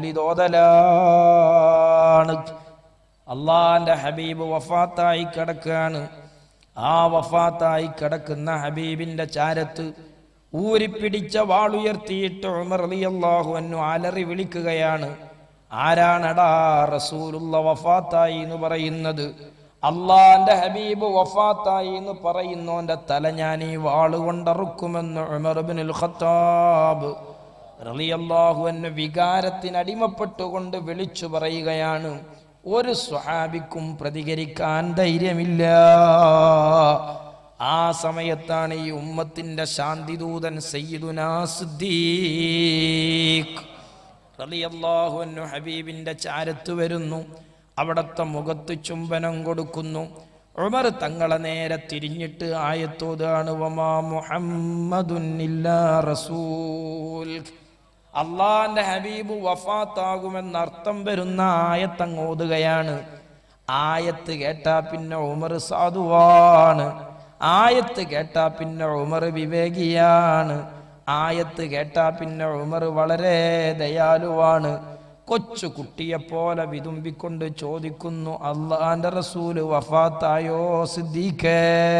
മൗലിദോതലാണ് അള്ളാന്റെ ഹബീബ് വഫാത്തായി കിടക്കുകയാണ് ആ വഫാത്തായി കിടക്കുന്ന ഹബീബിന്റെ ചാരത്ത് ഊരിപ്പിടിച്ച വാളുയർത്തിയിട്ട് ഉമർ റളിയല്ലാഹു അൻഹു അലറി വിളിക്കുകയാണ് ആരാണടാ റസൂലുള്ള വഫാത്തായി എന്ന് പറയുന്നത് അള്ളാന്റെ ഹബീബ് വഫാത്തായി എന്ന് പറയുന്നോന്റെ തല ഞാൻ ഈ വാളുകൊണ്ടറുക്കുമെന്ന് ഉമർ ഇബ്നുൽ ഖത്താബ് റളിയല്ലാഹു അൻഹു വികാരത്തിന് അടിമപ്പെട്ടുകൊണ്ട് വിളിച്ചു പറയുകയാണ് ഒരു സ്വഹാബിക്കും പ്രതികരിക്കാൻ ധൈര്യമില്ല ആ സമയത്താണ് ഈ ഉമ്മത്തിന്റെ ശാന്തിദൂതൻ സയ്യിദുനാ സിദ്ദീഖ് റളിയല്ലാഹു അൻഹു ഹബീബിന്റെ ചാരത്ത് വരുന്നു അവിടത്തെ മുഖത്ത് ചുംബനം കൊടുക്കുന്നു ഉമർ തങ്ങളെ നേരെ തിരിഞ്ഞിട്ട് ആയത്തോതാണ് വമാ മുഹമ്മദുൻ ഇല്ലാ റസൂൽ അള്ളാന്റെ ഹബീബ് വഫാത്താകുമെന്ന് അർത്ഥം വരുന്ന ആയത്തങ്ങ് ഓതുകയാണ് ആയത്ത് കേട്ടാ പിന്നെ ഉമർ സാധുവാണ് ആയത്ത് കേട്ടാ പിന്നെ ഉമർ വിവേകിയാണ് ആയത്ത് കേട്ടാ പിന്നെ ഉമർ വളരെ ദയാലുവാണ് കൊച്ചു കുട്ടിയെപ്പോലെ വിതുമ്പിക്കൊണ്ട് ചോദിക്കുന്നു അള്ളാന്റെ റസൂല് വഫാത്തായോ സിദ്ദീഖേ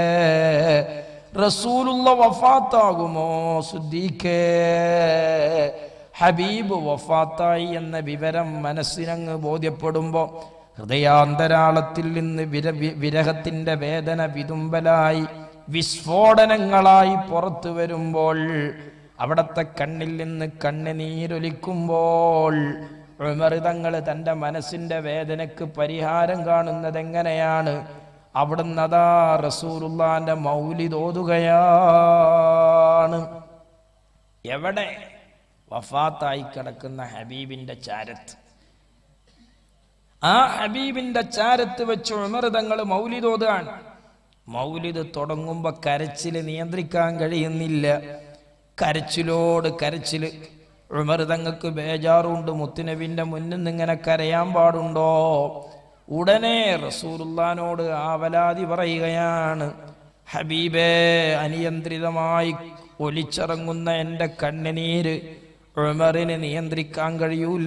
റസൂലുള്ള വഫാത്താകുമോ സിദ്ദീഖേ ഹബീബ് വഫാത്തായി എന്ന വിവരം മനസ്സിനങ്ങ് ബോധ്യപ്പെടുമ്പോൾ ഹൃദയാന്തരാളത്തിൽ നിന്ന് വിര വി- വിരഹത്തിന്റെ വേദന വിതുമ്പലായി വിസ്ഫോടനങ്ങളായി പുറത്തു വരുമ്പോൾ അവിടത്തെ കണ്ണിൽ നിന്ന് കണ്ണുനീരൊലിക്കുമ്പോൾ തങ്ങൾ തൻ്റെ മനസ്സിന്റെ വേദനക്ക് പരിഹാരം കാണുന്നത് എങ്ങനെയാണ് അവിടുന്ന് അതാ റസൂലുള്ളാന്റെ മൗലിദ് ഓതുകയാണ് എവിടെ വഫാത്തായി കിടക്കുന്ന ഹബീബിന്റെ ചാരത്ത് ആ ഹബീബിന്റെ ചാരത്ത് വെച്ച് ഉമർ തങ്ങൾ മൗലിദ് ഓതുകയാണ് മൗലിദ് തുടങ്ങുമ്പോ കരച്ചില് നിയന്ത്രിക്കാൻ കഴിയുന്നില്ല കരച്ചിലോട് കരച്ചില് ഉമർ തങ്ങൾക്ക് ബേജാറുണ്ട് മുത്തുനബിന്റെ മുന്നിൽ നിന്ന് ഇങ്ങനെ കരയാൻ പാടുണ്ടോ ഉടനെ റസൂലുള്ളാനോട് ആവലാതി പറയുകയാണ് ഹബീബേ അനിയന്ത്രിതമായി ഒലിച്ചിറങ്ങുന്ന എൻ്റെ കണ്ണുനീര് ഉമറിന് നിയന്ത്രിക്കാൻ കഴിയൂല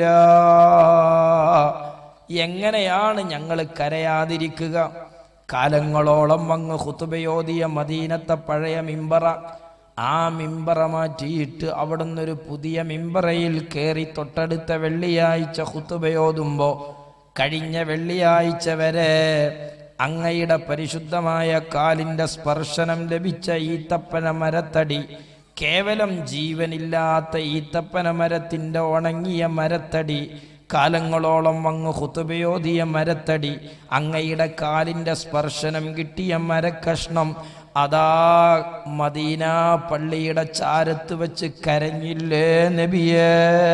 എങ്ങനെയാണ് ഞങ്ങൾ കരയാതിരിക്കുക കാലങ്ങളോളം അങ്ങ് ഹുത്തുബയോദിയ മദീനത്തെ പഴയ മിമ്പറ ആ മിമ്പറ മാറ്റിയിട്ട് അവിടുന്ന് ഒരു പുതിയ മിമ്പറയിൽ കയറി തൊട്ടടുത്ത വെള്ളിയാഴ്ച ഹുത്തുബയോതുമ്പോ കഴിഞ്ഞ വെള്ളിയാഴ്ച വരെ അങ്ങയുടെ പരിശുദ്ധമായ കാലിന്റെ സ്പർശനം ലഭിച്ച ഈത്തപ്പന മരത്തടി കേവലം ജീവനില്ലാത്ത ഈത്തപ്പന മരത്തിന്റെ ഉണങ്ങിയ മരത്തടി കാലങ്ങളോളം അങ്ങ് ഹുത്തുബയോധിയ മരത്തടി അങ്ങയുടെ കാലിന്റെ സ്പർശനം കിട്ടിയ മരക്കഷ്ണം അതാ മദീന പള്ളിയുടെ ചാരത്ത് വെച്ച് കരഞ്ഞില്ലേ നബിയേ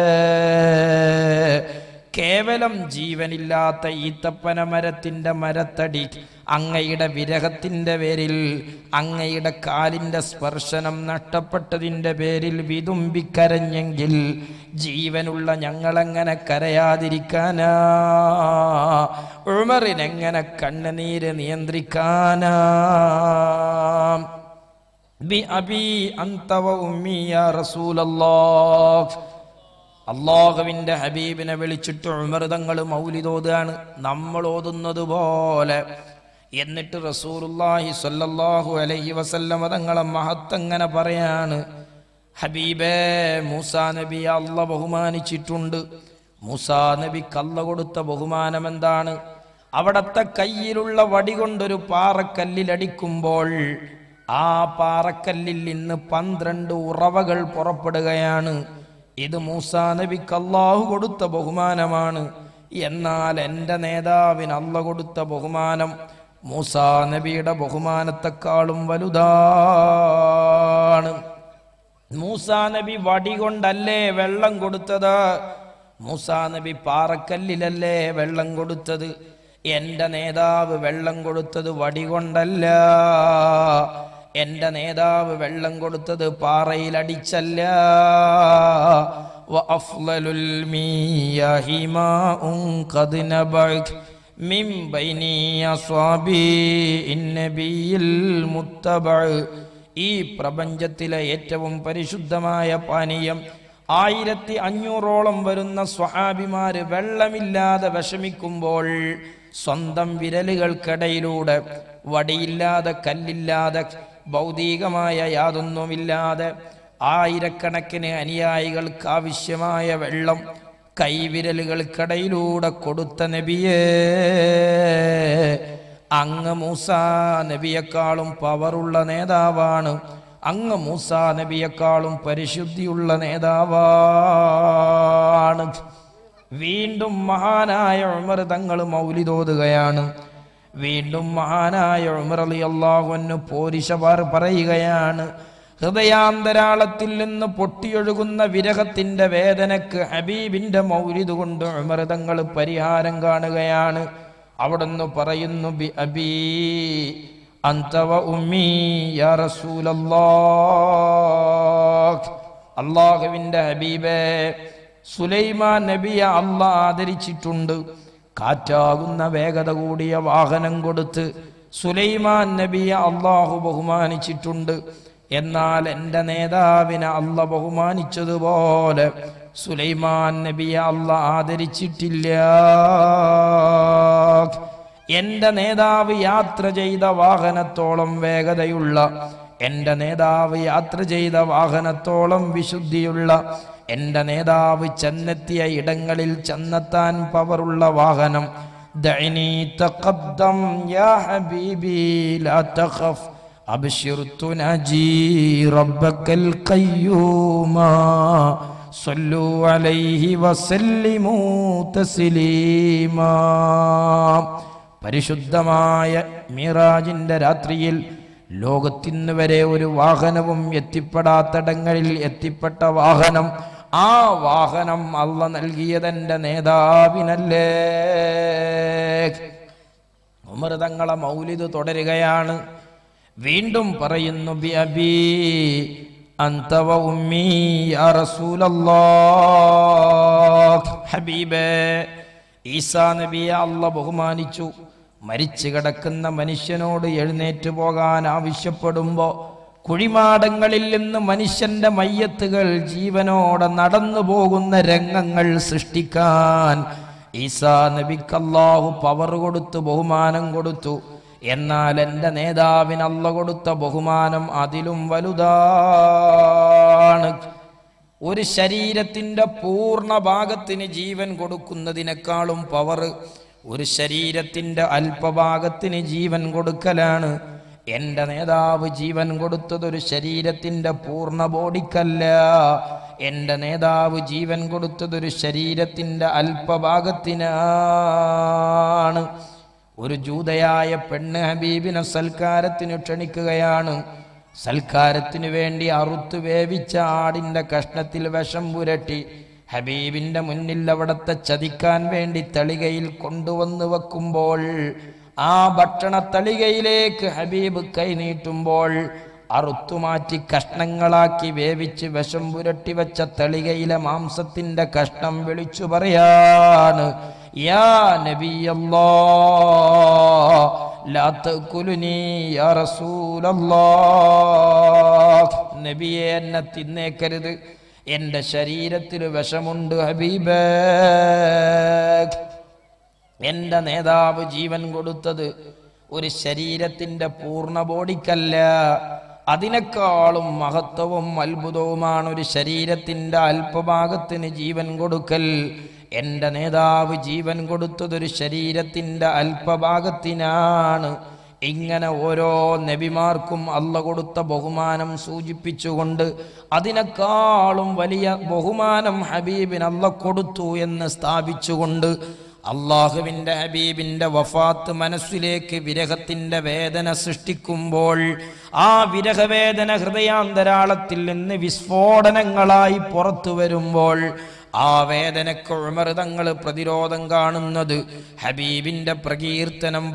കേവലം ജീവനില്ലാത്ത ഈത്തപ്പന മരത്തിന്റെ മരത്തടി അങ്ങയുടെ വിരഹത്തിന്റെ പേരിൽ അങ്ങയുടെ കാലിന്റെ സ്പർശനം നഷ്ടപ്പെട്ടതിന്റെ പേരിൽ വിതുമ്പിക്കരഞ്ഞെങ്കിൽ ജീവനുള്ള ഞങ്ങളെങ്ങനെ കരയാതിരിക്കാനാ ഉമറിനെങ്ങനെ കണ്ണുനീര് നിയന്ത്രിക്കാനാ ബി അബി അന്തവ ഉമ്മിയ റസൂലല്ലാഹ് അള്ളാഹുവിന്റെ ഹബീബിനെ വിളിച്ചിട്ട് ഉമർതങ്ങൾ മൗലിതോതാണ് നമ്മൾ ഓതുന്നത് പോലെ എന്നിട്ട് റസൂലുള്ളാഹി സ്വല്ലല്ലാഹു അലൈഹി വസല്ലമ തങ്ങളെ മഹത്തങ്ങനെ പറയാണ് ഹബീബേ മൂസാ നബി അല്ല ബഹുമാനിച്ചിട്ടുണ്ട് മൂസാ നബിക്ക് അല്ല കൊടുത്ത ബഹുമാനം എന്താണ് അവിടത്തെ കയ്യിലുള്ള വടി കൊണ്ടൊരു പാറക്കല്ലിലടിക്കുമ്പോൾ ആ പാറക്കല്ലിൽ നിന്ന് പന്ത്രണ്ട് ഉറവകൾ പുറപ്പെടുകയാണ് ഇത് മൂസാ നബിക്ക് അള്ളാഹു കൊടുത്ത ബഹുമാനമാണ് എന്നാൽ എൻ്റെ നേതാവിന് അല്ല കൊടുത്ത ബഹുമാനം മൂസാ നബിയുടെ ബഹുമാനത്തെക്കാളും വലുതാണ് മൂസാ നബി വടി കൊണ്ടല്ലേ വെള്ളം കൊടുത്തത് മൂസാ നബി പാറക്കല്ലിലല്ലേ വെള്ളം കൊടുത്തത് എൻ്റെ നേതാവ് വെള്ളം കൊടുത്തത് വടി കൊണ്ടല്ല എൻ്റെ നേതാവ് വെള്ളം കൊടുത്തത് പാറയിലടിച്ചല്ല وأفضل المياه ماء قد نبعت من بين أصابع النبي المتبع ഈ പ്രപഞ്ചത്തിലെ ഏറ്റവും പരിശുദ്ധമായ പാനീയം ആയിരത്തി അഞ്ഞൂറോളം വരുന്ന സ്വഹാബിമാര് വെള്ളമില്ലാതെ വിഷമിക്കുമ്പോൾ സ്വന്തം വിരലുകൾക്കിടയിലൂടെ വടിയില്ലാതെ കല്ലില്ലാതെ ഭൗതികമായ യാതൊന്നുമില്ലാതെ ആയിരക്കണക്കിന് അനുയായികൾക്ക് ആവശ്യമായ വെള്ളം കൈവിരലുകൾക്കിടയിലൂടെ കൊടുത്ത നബിയേ അങ്ങ് മൂസാ നബിയെക്കാളും പവറുള്ള നേതാവാണ് അങ്ങ് മൂസാ നബിയെക്കാളും പരിശുദ്ധിയുള്ള നേതാവാണ് വീണ്ടും മഹാനായ ഉമർ തങ്ങൾ മൗലിതോതുകയാണ് വീണ്ടും മഹാനായ ഉമർ അലി അള്ളാഹുവിന് പോരിശവാർ പറയുകയാണ് ഹൃദയാന്തരാളത്തിൽ നിന്ന് പൊട്ടിയൊഴുകുന്ന വിരഹത്തിന്റെ വേദനക്ക് ഹബീബിന്റെ മൗലിദ് കൊണ്ട് ഉമർ തങ്ങൾ പരിഹാരം കാണുകയാണ് അവിടുന്ന് പറയുന്നു ബി അബീ അന്ത വ ഉമ്മീ യാ റസൂലല്ലാഹ് അള്ളാഹുവിൻ്റെ ഹബീബേ സുലൈമാൻ നബിയെ അള്ളാഹ് ആദരിച്ചിട്ടുണ്ട് കാറ്റാകുന്ന വേഗത കൂടിയ വാഹനം കൊടുത്ത് സുലൈമാൻ നബിയെ അള്ളാഹു ബഹുമാനിച്ചിട്ടുണ്ട് എന്നാൽ എൻ്റെ നേതാവിനെ അല്ല ബഹുമാനിച്ചതുപോലെ സുലൈമാൻ നബിയെ അല്ല ആദരിച്ചിട്ടില്ല എൻ്റെ നേതാവ് യാത്ര ചെയ്ത വാഹനത്തോളം വേഗതയുള്ള എൻ്റെ നേതാവ് യാത്ര ചെയ്ത വാഹനത്തോളം വിശുദ്ധിയുള്ള എൻ്റെ നേതാവ് ചെന്നെത്തിയ ഇടങ്ങളിൽ ചെന്നെത്താൻ പവറുള്ള വാഹനം ദഅനി തഖദ്ദം യാ ഹബീബി ലാ തഖഫ് أبشر تناجي ربك القيوم صلوا عليه وسلموا تسليما പരിശുദ്ധമായ മീറാജിന്റെ രാത്രിയിൽ ലോകത്തിന്ന് വരെ ഒരു വാഹനവും എത്തിപ്പെടാത്തിടങ്ങളിൽ എത്തിപ്പെട്ട വാഹനം ആ വാഹനം അല്ല നൽകിയതെന്റെ നേതാവിനല്ലേ ഉമർ തങ്ങളെ മൗലിദ് തുടരുകയാണ് വീണ്ടും പറയുന്നു ബി അബീ അന്ത വ ഉമ്മീ യാ റസൂലല്ലാഹ് ഹബീബേ ഈസാ നബിയെ അല്ല ബഹുമാനിച്ചു മരിച്ചു കിടക്കുന്ന മനുഷ്യനോട് എഴുന്നേറ്റ് പോകാൻ ആവശ്യപ്പെടുമ്പോ കുഴിമാടങ്ങളിൽ നിന്ന് മനുഷ്യന്റെ മയ്യത്തുകൾ ജീവനോടെ നടന്നു പോകുന്ന രംഗങ്ങൾ സൃഷ്ടിക്കാൻ ഈസാ നബിക്ക് അല്ലാഹു പവർ കൊടുത്തു ബഹുമാനം കൊടുത്തു എന്നാൽ എൻ്റെ നേതാവിന് അല്ല കൊടുത്ത ബഹുമാനം അതിലും വലുതാണ് ഒരു ശരീരത്തിൻ്റെ പൂർണ്ണ ഭാഗത്തിന് ജീവൻ കൊടുക്കുന്നതിനേക്കാളും പവർ ഒരു ശരീരത്തിൻ്റെ അല്പഭാഗത്തിന് ജീവൻ കൊടുക്കലാണ് എൻ്റെ നേതാവ് ജീവൻ കൊടുത്തത് ഒരു ശരീരത്തിൻ്റെ പൂർണ്ണ ബോഡിക്കല്ല എൻ്റെ നേതാവ് ജീവൻ കൊടുത്തത് ഒരു ശരീരത്തിൻ്റെ അല്പഭാഗത്തിനാണ് ഒരു ജൂതയായ പെണ്ണ് ഹബീബിനെ സൽക്കാരത്തിന് ക്ഷണിക്കുകയാണ് സൽക്കാരത്തിനു വേണ്ടി അറുത്തു വേവിച്ച ആടിന്റെ കഷ്ണത്തിൽ വിഷം പുരട്ടി ഹബീബിന്റെ മുന്നിൽ അവിടത്തെ ചതിക്കാൻ വേണ്ടി തളികയിൽ കൊണ്ടുവന്ന് വെക്കുമ്പോൾ ആ ഭക്ഷണ തളികയിലേക്ക് ഹബീബ് കൈ നീട്ടുമ്പോൾ അറുത്തുമാറ്റി കഷ്ണങ്ങളാക്കി വേവിച്ച് വിഷം പുരട്ടി വെച്ച തളികയിലെ മാംസത്തിന്റെ കഷ്ണം വിളിച്ചു പറയാണ് യാ നബിയല്ലാ ലാ തഅകുലുനി യാ റസൂലല്ലാഹ് നബിയെ എന്നെ തിന്നേക്കരുത് എൻ്റെ ശരീരത്തിൽ വിഷമുണ്ട് ഹബീബേ എൻ്റെ നേതാവ് ജീവൻ കൊടുത്തത് ഒരു ശരീരത്തിൻ്റെ പൂർണ്ണ ബോഡിക്കല്ല അതിനേക്കാളും മഹത്വവും അത്ഭുതവുമാണ് ഒരു ശരീരത്തിൻ്റെ അല്പഭാഗത്തിന് ജീവൻ കൊടുക്കൽ എൻ്റെ നേതാവ് ജീവൻ കൊടുത്തതൊരു ശരീരത്തിൻ്റെ അല്പഭാഗത്തിനാണ് ഇങ്ങനെ ഓരോ നബിമാർക്കും അല്ല കൊടുത്ത ബഹുമാനം സൂചിപ്പിച്ചുകൊണ്ട് അതിനേക്കാളും വലിയ ബഹുമാനം ഹബീബിന് അല്ല കൊടുത്തു എന്ന് സ്ഥാപിച്ചുകൊണ്ട് അള്ളാഹുവിൻ്റെ ഹബീബിൻ്റെ വഫാത്ത് മനസ്സിലേക്ക് വിരഹത്തിൻ്റെ വേദന സൃഷ്ടിക്കുമ്പോൾ ആ വിരഹവേദന ഹൃദയാന്തരാളത്തിൽ നിന്ന് വിസ്ഫോടനങ്ങളായി പുറത്തു വരുമ്പോൾ ആ വേദനക്ക് ഉമൃതങ്ങൾ പ്രതിരോധം കാണുന്നത് ഹബീബിൻ്റെ പ്രകീർത്തനം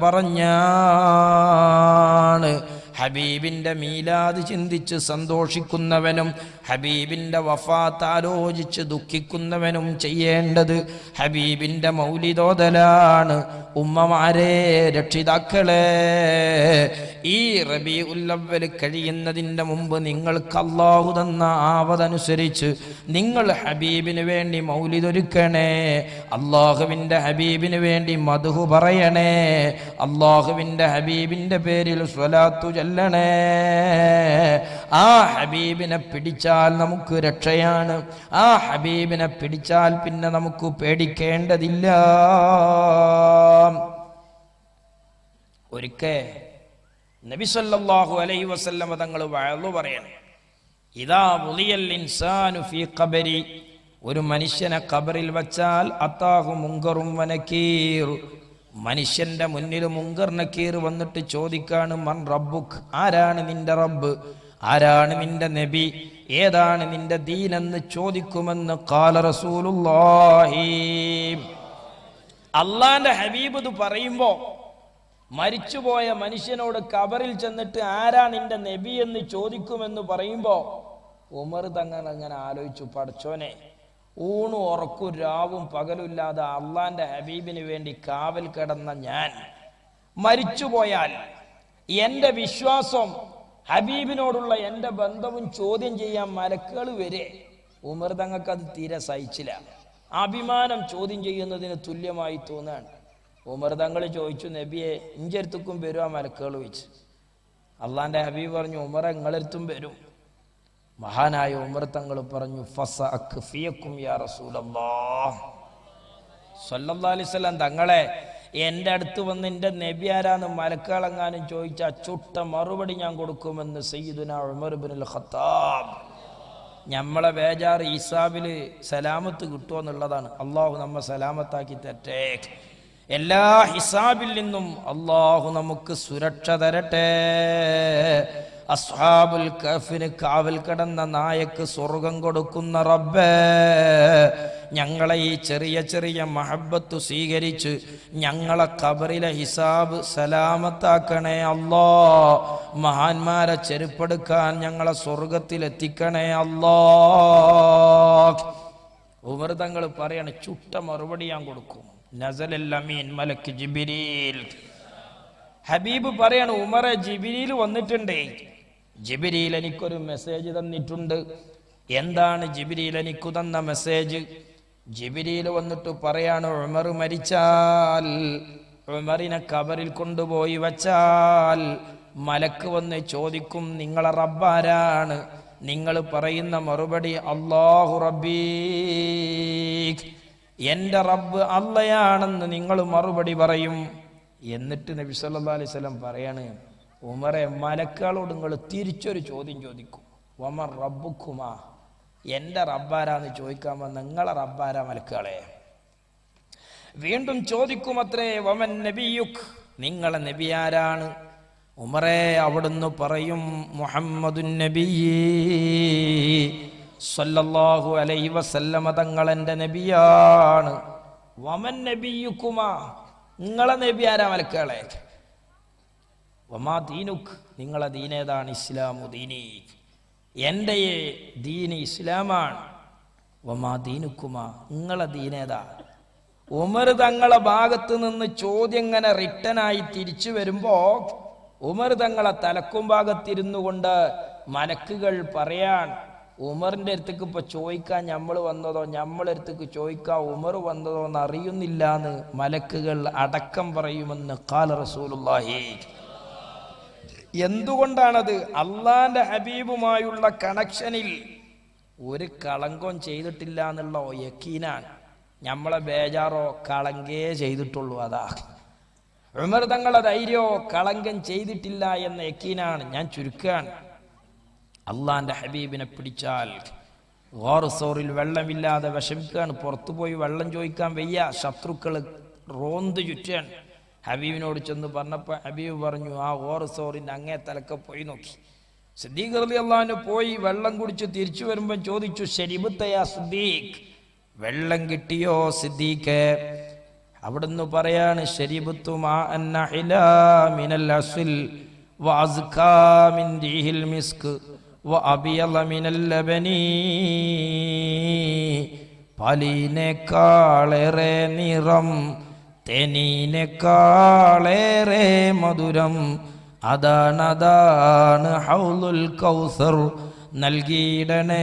പറഞ്ഞാണ് ഹബീബിൻ്റെ മീലാത് ചിന്തിച്ച് സന്തോഷിക്കുന്നവനും ഹബീബിൻ്റെ വഫാത്ത് ആലോചിച്ച് ദുഃഖിക്കുന്നവനും ചെയ്യേണ്ടത് ഹബീബിൻ്റെ മൗലിതോതലാണ് ഉമ്മമാരെ രക്ഷിതാക്കളെ ഈ റബി ഉല്ലവൽ കഴിയുന്നതിൻ്റെ മുമ്പ് നിങ്ങൾക്ക് അള്ളാഹു തന്ന ആവതനുസരിച്ച് നിങ്ങൾ ഹബീബിന് വേണ്ടി മൗലിതൊരുക്കണേ അള്ളാഹുവിൻ്റെ ഹബീബിന് വേണ്ടി മധുഹു പറയണേ അള്ളാഹുവിൻ്റെ ഹബീബിൻ്റെ പേരിൽ സ്വലാത്തു ചൊല്ലണേ ആ ഹബീബിനെ പിടിച്ചാൽ നമുക്ക് രക്ഷയാണ് ആ ഹബീബിനെ പിടിച്ചാൽ പിന്നെ നമുക്ക് പേടിക്കേണ്ടതില്ല ഒരിക്കൽ നബിസല്ലാഹു അലൈ വസല്ലമ തങ്ങൾ വഴന്നു പറയണം ഇതാ മുളിയൽ ഇൻസാനു ഫീ ഖബരി ഒരു മനുഷ്യനെ ഖബറിൽ വച്ചാൽ അത്താഹു മുങ്കറും വനക്കീർ മനുഷ്യന്റെ മുന്നിൽ മുങ്കർ നക്കീർ വന്നിട്ട് ചോദിക്കാണ് മൻ റബ്ബുക്ക് ആരാണ് നിന്റെ റബ്ബ് ആരാണ് നിന്റെ നബി ഏതാണ് നിന്റെ ദീനെന്ന് ചോദിക്കുമെന്ന് കാല റസൂലുള്ളാഹി അള്ളാന്റെ ഹബീബ് ഇത് പറയുമ്പോ മരിച്ചുപോയ മനുഷ്യനോട് കബറിൽ ചെന്നിട്ട് ആരാ നിന്റെ നബി എന്ന് ചോദിക്കുമെന്ന് പറയുമ്പോ ഉമർ തങ്ങൾ അങ്ങനെ ആലോചിച്ചു പഠിച്ചോനെ ഊണും ഉറക്കും രാവും പകലുമില്ലാതെ അള്ളാന്റെ ഹബീബിന് വേണ്ടി കാവൽ കിടന്ന ഞാൻ മരിച്ചുപോയാൽ എന്റെ വിശ്വാസം ഹബീബിനോടുള്ള എന്റെ ബന്ധവും ചോദ്യം ചെയ്യാൻ മലക്കുകൾ വരെ ഉമർ തങ്ങൾക്ക് അത് തീരെ സഹിച്ചില്ല അഭിമാനം ചോദ്യം ചെയ്യുന്നതിന് തുല്യമായി തോന്നാണ് ഉമർ തങ്ങൾ ചോദിച്ചു നബിയെ ഇഞ്ചെടുത്തുക്കും വരും ആ മലക്കുകൾ ചോദിച്ചു അള്ളാന്റെ ഹബീബ് പറഞ്ഞു ഉമർ എങ്ങളെടുത്തും വരും മഹാനായ ഉമർ തങ്ങൾ പറഞ്ഞു ഫസ അക്ഫിയക്കും യാ റസൂലല്ലാഹ് സല്ലല്ലാഹു അലൈഹി വസല്ലം തങ്ങളെ എൻ്റെ അടുത്ത് വന്ന് എൻ്റെ നബി ആരാന്ന് മലക്കളെങ്ങാനും ചോദിച്ചാൽ ചുട്ട മറുപടി ഞാൻ കൊടുക്കുമെന്ന് സയ്യിദുന ഉമർ ഇബ്നുൽ ഖത്താബ് നമ്മളെ ബേജാറ് ഈസാബില് സലാമത്ത് കിട്ടുമെന്നുള്ളതാണ് അള്ളാഹു നമ്മെ സലാമത്താക്കി തരട്ടെ എല്ലാ ഹിസാബിൽ നിന്നും അള്ളാഹു നമുക്ക് സുരക്ഷ തരട്ടെ അസ്ഹാബുൽ കഫിന് കാവൽ കിടന്ന നായക്ക് സ്വർഗം കൊടുക്കുന്ന റബ്ബേ ഞങ്ങളെ ഈ ചെറിയ ചെറിയ മഹബത്ത് സ്വീകരിച്ച് ഞങ്ങളെ കബറിലെ ഹിസാബ് സലാമത്താക്കണേ അല്ലോ മഹാന്മാരെ ചെരുപ്പെടുക്കാൻ ഞങ്ങളെ സ്വർഗത്തിൽ എത്തിക്കണേ അല്ലോ ഉമർ തങ്ങൾ പറയണ ചുട്ട മറുപടി ഞാൻ കൊടുക്കും നസലൽ അമീൻ മലക്ക് ജിബിരിൽ ഹബീബ് പറയാണ് ഉമറെ ജിബിരിയിൽ വന്നിട്ടുണ്ടേ ജിബിരിയിൽ എനിക്കൊരു മെസ്സേജ് തന്നിട്ടുണ്ട് എന്താണ് ജിബിരിയിൽ എനിക്ക് തന്ന മെസ്സേജ് ജിബിരിയിൽ വന്നിട്ട് പറയാണ് ഉമർ മരിച്ചാൽ ഉമറിനെ കബറിൽ കൊണ്ടുപോയി വച്ചാൽ മലക്ക് വന്ന് ചോദിക്കും നിങ്ങളെ റബ്ബാരാണ് നിങ്ങൾ പറയുന്ന മറുപടി അള്ളാഹു റബ്ബീ എന്റെ റബ്ബ് അള്ളയാണെന്ന് നിങ്ങൾ മറുപടി പറയും എന്നിട്ട് നബി സല്ലല്ലാഹു അലൈഹി വസല്ലം പറയാണ് ഉമറെ മലക്കുകളോട് നിങ്ങൾ തിരിച്ചൊരു ചോദ്യം ചോദിക്കും ഒമർ റബ്ബുക്കുമാ എൻ്റെ റബ്ബാരാന്ന് ചോദിക്കാൻ വന്ന നിങ്ങളെ റബ്ബാരാ മലക്കുകളെ വീണ്ടും ചോദിക്കുമത്രേ വമൻ നബിയുക് നിങ്ങളെ നബി ആരാണ് ഉമറെ അവിടുന്ന് പറയും മുഹമ്മദുൻ നബി സല്ലല്ലാഹു അലൈഹി വസല്ലമ തങ്ങൾ എൻ്റെ നബിയാണ് വമൻ നബിയുക്കുമാ നിങ്ങളെ നബി ആരാ മലക്കുകളെ വമാ ദീനുക് നിങ്ങളെ ദീനേതാണ് ഇസ്ലാമു ദീനി എൻ്റെ ദീന് ഇസ്ലാമാണ് വമാ ദീനുക്കുമാ നിങ്ങളെ ദീനേതാ ഉമർ തങ്ങളെ ഭാഗത്ത് നിന്ന് ചോദ്യം ഇങ്ങനെ റിട്ടനായി തിരിച്ചു വരുമ്പോ ഉമർ തങ്ങളെ തലക്കും ഭാഗത്തിരുന്നു കൊണ്ട് മലക്കുകൾ പറയാൻ ഉമറിന്റെ അടുത്തേക്ക് ഇപ്പൊ ചോദിക്കാൻ നമ്മൾ വന്നതോ നമ്മളെ അടുത്തേക്ക് ചോദിക്കാൻ ഉമർ വന്നതോ എന്ന് അറിയുന്നില്ല എന്ന് മലക്കുകൾ അടക്കം പറയുമെന്ന് കാല റസൂലുള്ളാഹി എന്തുകൊണ്ടാണത് അള്ളാന്റെ ഹബീബുമായുള്ള കണക്ഷനിൽ ഒരു കളങ്കം ചെയ്തിട്ടില്ല എന്നുള്ള യക്കീനാണ് നമ്മളെ ബേജാറോ കളങ്കേ ചെയ്തിട്ടുള്ളൂ അതാ ഉമർ തങ്ങളെ ധൈര്യമോ കളങ്കം ചെയ്തിട്ടില്ല എന്ന യക്കീനാണ് ഞാൻ ചുരുക്കാണ് അള്ളാന്റെ ഹബീബിനെ പിടിച്ചാൽ ഓർസോറിൽ വെള്ളമില്ലാതെ വിഷമിക്കുകയാണ് പുറത്തു പോയി വെള്ളം ചോദിക്കാൻ വയ്യ ശത്രുക്കൾ റോന്ത് ചുറ്റാണ് ഹബീബിനോട് ചെന്ന് പറഞ്ഞപ്പോൾ ഹബീബ് പറഞ്ഞു ആ ഓർസോറിൻ്റെ അങ്ങേ തലക്കെ പോയി നോക്കി സിദ്ദീഖ് റളി അള്ളാഹിന് പോയി വെള്ളം കുടിച്ച് തിരിച്ചു വരുമ്പോൾ ചോദിച്ചു ശരിബത്തയാ സിദ്ദീഖ് വെള്ളം കിട്ടിയോ സിദ്ദീഖ് അവിടുന്ന് പറയാണ് ശരിബത്തു മാ അന്ന ഹിലാ മിനൽ അസ്ൽ വഅസ്കാ മിൻ റീഹിൽ മിസ്ക് വഅബിയള മിനൽ ലബനി പാലിനേക്കാളേറെ നിറം തേനീനേക്കാളേറെ മധുരം അതാണ് അതാണ് ഹൗലുൽ കൗസർ നൽകിയിടണേ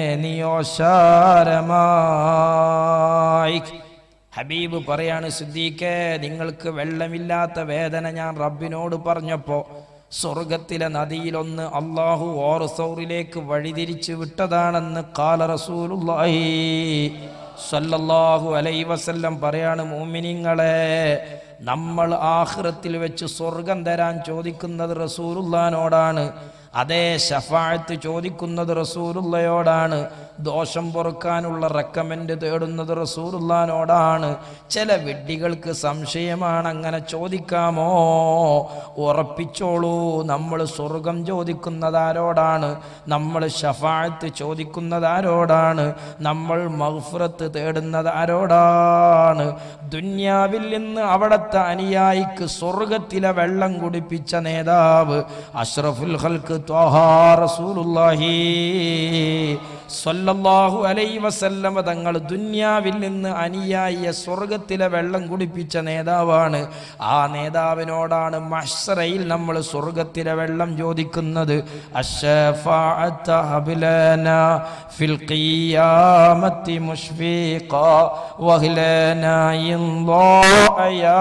നിയോശാരമായി ഹബീബ് പറയാണ് സിദ്ദീഖേ നിങ്ങൾക്ക് വെള്ളമില്ലാത്ത വേദന ഞാൻ റബ്ബിനോട് പറഞ്ഞപ്പോ സ്വർഗത്തിലെ നദിയിലൊന്ന് അള്ളാഹു ഓർസൗറിലേക്ക് വഴിതിരിച്ചു വിട്ടതാണെന്ന് കാല റസൂലുള്ളാഹി സല്ലല്ലാഹു അലൈ വസല്ലം പറയാണ് മോമിനിങ്ങളെ നമ്മൾ ആഹ്റത്തിൽ വെച്ച് സ്വർഗം തരാൻ ചോദിക്കുന്നത് റസൂലുള്ളാനോടാണ് അതേ ഷഫാഴത്ത് ചോദിക്കുന്നത് റസൂലുള്ളയോടാണ് ദോഷം പൊറുക്കാനുള്ള റെക്കമെൻഡ് തേടുന്നത് റസൂറുല്ലാനോടാണ് ചില വിഡ്ഢികൾക്ക് സംശയമാണ് അങ്ങനെ ചോദിക്കാമോ ഉറപ്പിച്ചോളൂ നമ്മൾ സ്വർഗം ചോദിക്കുന്നത് ആരോടാണ് നമ്മൾ ഷഫായത്ത് ചോദിക്കുന്നത് ആരോടാണ് നമ്മൾ മഹ്ഫറത്ത് തേടുന്നത് ആരോടാണ് ദുന്യാവിൽ നിന്ന് അവിടത്തെ അനുയായിക്ക് സ്വർഗത്തിലെ വെള്ളം കുടിപ്പിച്ച നേതാവ് അഷ്റഫുൽ ഹൽക്ക് ത്വാഹാ റസൂലുള്ളാഹി സ്വല്ലല്ലാഹു അലൈഹി വസല്ലമ തങ്ങൾ ദുന്യാവിൽ നിന്ന് അനുയായിയെ സ്വർഗത്തിലെ വെള്ളം കുടിപ്പിച്ച നേതാവാണ് ആ നേതാവിനോടാണ് മഹ്സറയിൽ നമ്മൾ സ്വർഗത്തിലെ വെള്ളം ചോദിക്കുന്നത് അശ്ശഫാഅത്ത ഹബ്ലന ഫിൽ ഖിയാമത്തി മുഷ്ഫീഖ വഹ്ലന ഇൻളാഅ യാ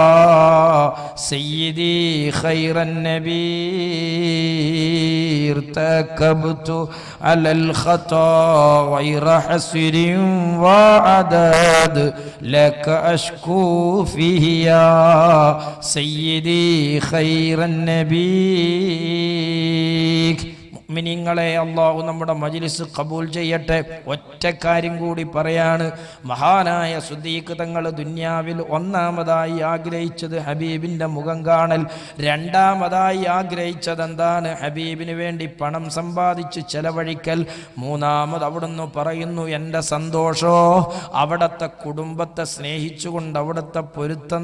സയ്യിദി ഖൈറൻ നബീ ارتكبت على الخطا غير حسر وعدد لك أشكو فيه يا سيدي خير النبي മിനിങ്ങളെ അള്ളാഹു നമ്മുടെ മജിലിസ് കബൂൽ ചെയ്യട്ടെ ഒറ്റ കാര്യം കൂടി പറയാണ് മഹാനായ സുദ്ദീഖ് തങ്ങൾ ദുന്യാവിൽ ഒന്നാമതായി ആഗ്രഹിച്ചത് ഹബീബിൻ്റെ മുഖം കാണൽ രണ്ടാമതായി ആഗ്രഹിച്ചത് എന്താണ് ഹബീബിന് വേണ്ടി പണം സമ്പാദിച്ച് ചെലവഴിക്കൽ മൂന്നാമത് അവിടുന്ന് പറയുന്നു എൻ്റെ സന്തോഷോ അവിടത്തെ കുടുംബത്തെ സ്നേഹിച്ചുകൊണ്ട് അവിടുത്തെ പൊരുത്തം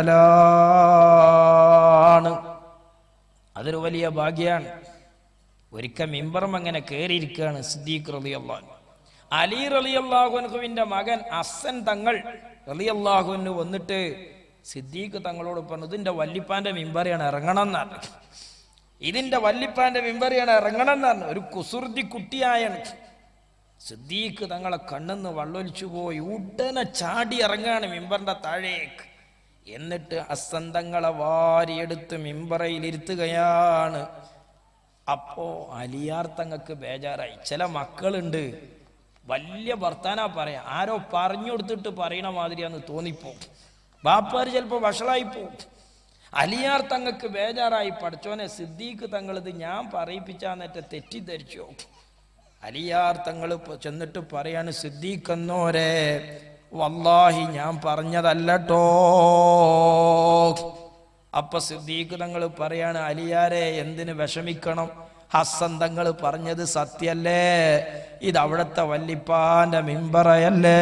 നേടലാണ് അതൊരു വലിയ ഭാഗ്യമാണ് ഒരിക്കൽ മിമ്പറും അങ്ങനെ കയറിയിരിക്കുകയാണ് സിദ്ദീഖ് റളിയല്ലാഹു അലി റളിയല്ലാഹുവിൻ്റെ മകൻ അസൻ തങ്ങൾ റളിയല്ലാഹുവിന് വന്നിട്ട് സിദ്ദീഖ് തങ്ങളോട് പറഞ്ഞു ഇതിൻ്റെ വല്ലിപ്പാൻ്റെ മിമ്പറിയാണ് ഇറങ്ങണം എന്നാണ് ഇതിൻ്റെ വല്ലിപ്പാൻ്റെ മിമ്പറിയാണ് ഇറങ്ങണം എന്നാണ് ഒരു കുസൃതി കുട്ടിയായാണ് സിദ്ദീഖ് തങ്ങളെ കണ്ണെന്ന് വള്ളൊലിച്ചു പോയി ഉടനെ ചാടി ഇറങ്ങാണ് മിമ്പറിൻ്റെ താഴേക്ക് എന്നിട്ട് അസന്തങ്ങളെ വാരിയെടുത്ത് മിമ്പറയിൽ ഇരുത്തുകയാണ് അപ്പോ അലിയാർ തങ്ങൾക്ക് ബേജാറായി ചില മക്കളുണ്ട് വലിയ വർത്താനാ പറയാ ആരോ പറഞ്ഞു കൊടുത്തിട്ട് പറയണ മാതിരിയാന്ന് തോന്നിപ്പോവും ബാപ്പാർ ചിലപ്പോൾ വഷളായി പോവും അലിയാർ തങ്ങൾക്ക് ബേജാറായി പഠിച്ചോനെ സിദ്ദീഖ് തങ്ങളിത് ഞാൻ പറയിപ്പിച്ചാന്നിട്ട് തെറ്റിദ്ധരിച്ചോ അലിയാർ തങ്ങൾ ചെന്നിട്ട് പറയാണ് സിദ്ദീഖ് എന്നോരെ വല്ലാഹി ഞാൻ പറഞ്ഞതല്ലട്ടോ അപ്പൊ സിദ്ദീഖ് തങ്ങൾ പറയാണ് അലിയാരെ എന്തിന് വിഷമിക്കണം ഹസൻ തങ്ങൾ പറഞ്ഞത് സത്യല്ലേ ഇത് അവിടുത്തെ വല്ലിപ്പാന്റെ മിമ്പറയല്ലേ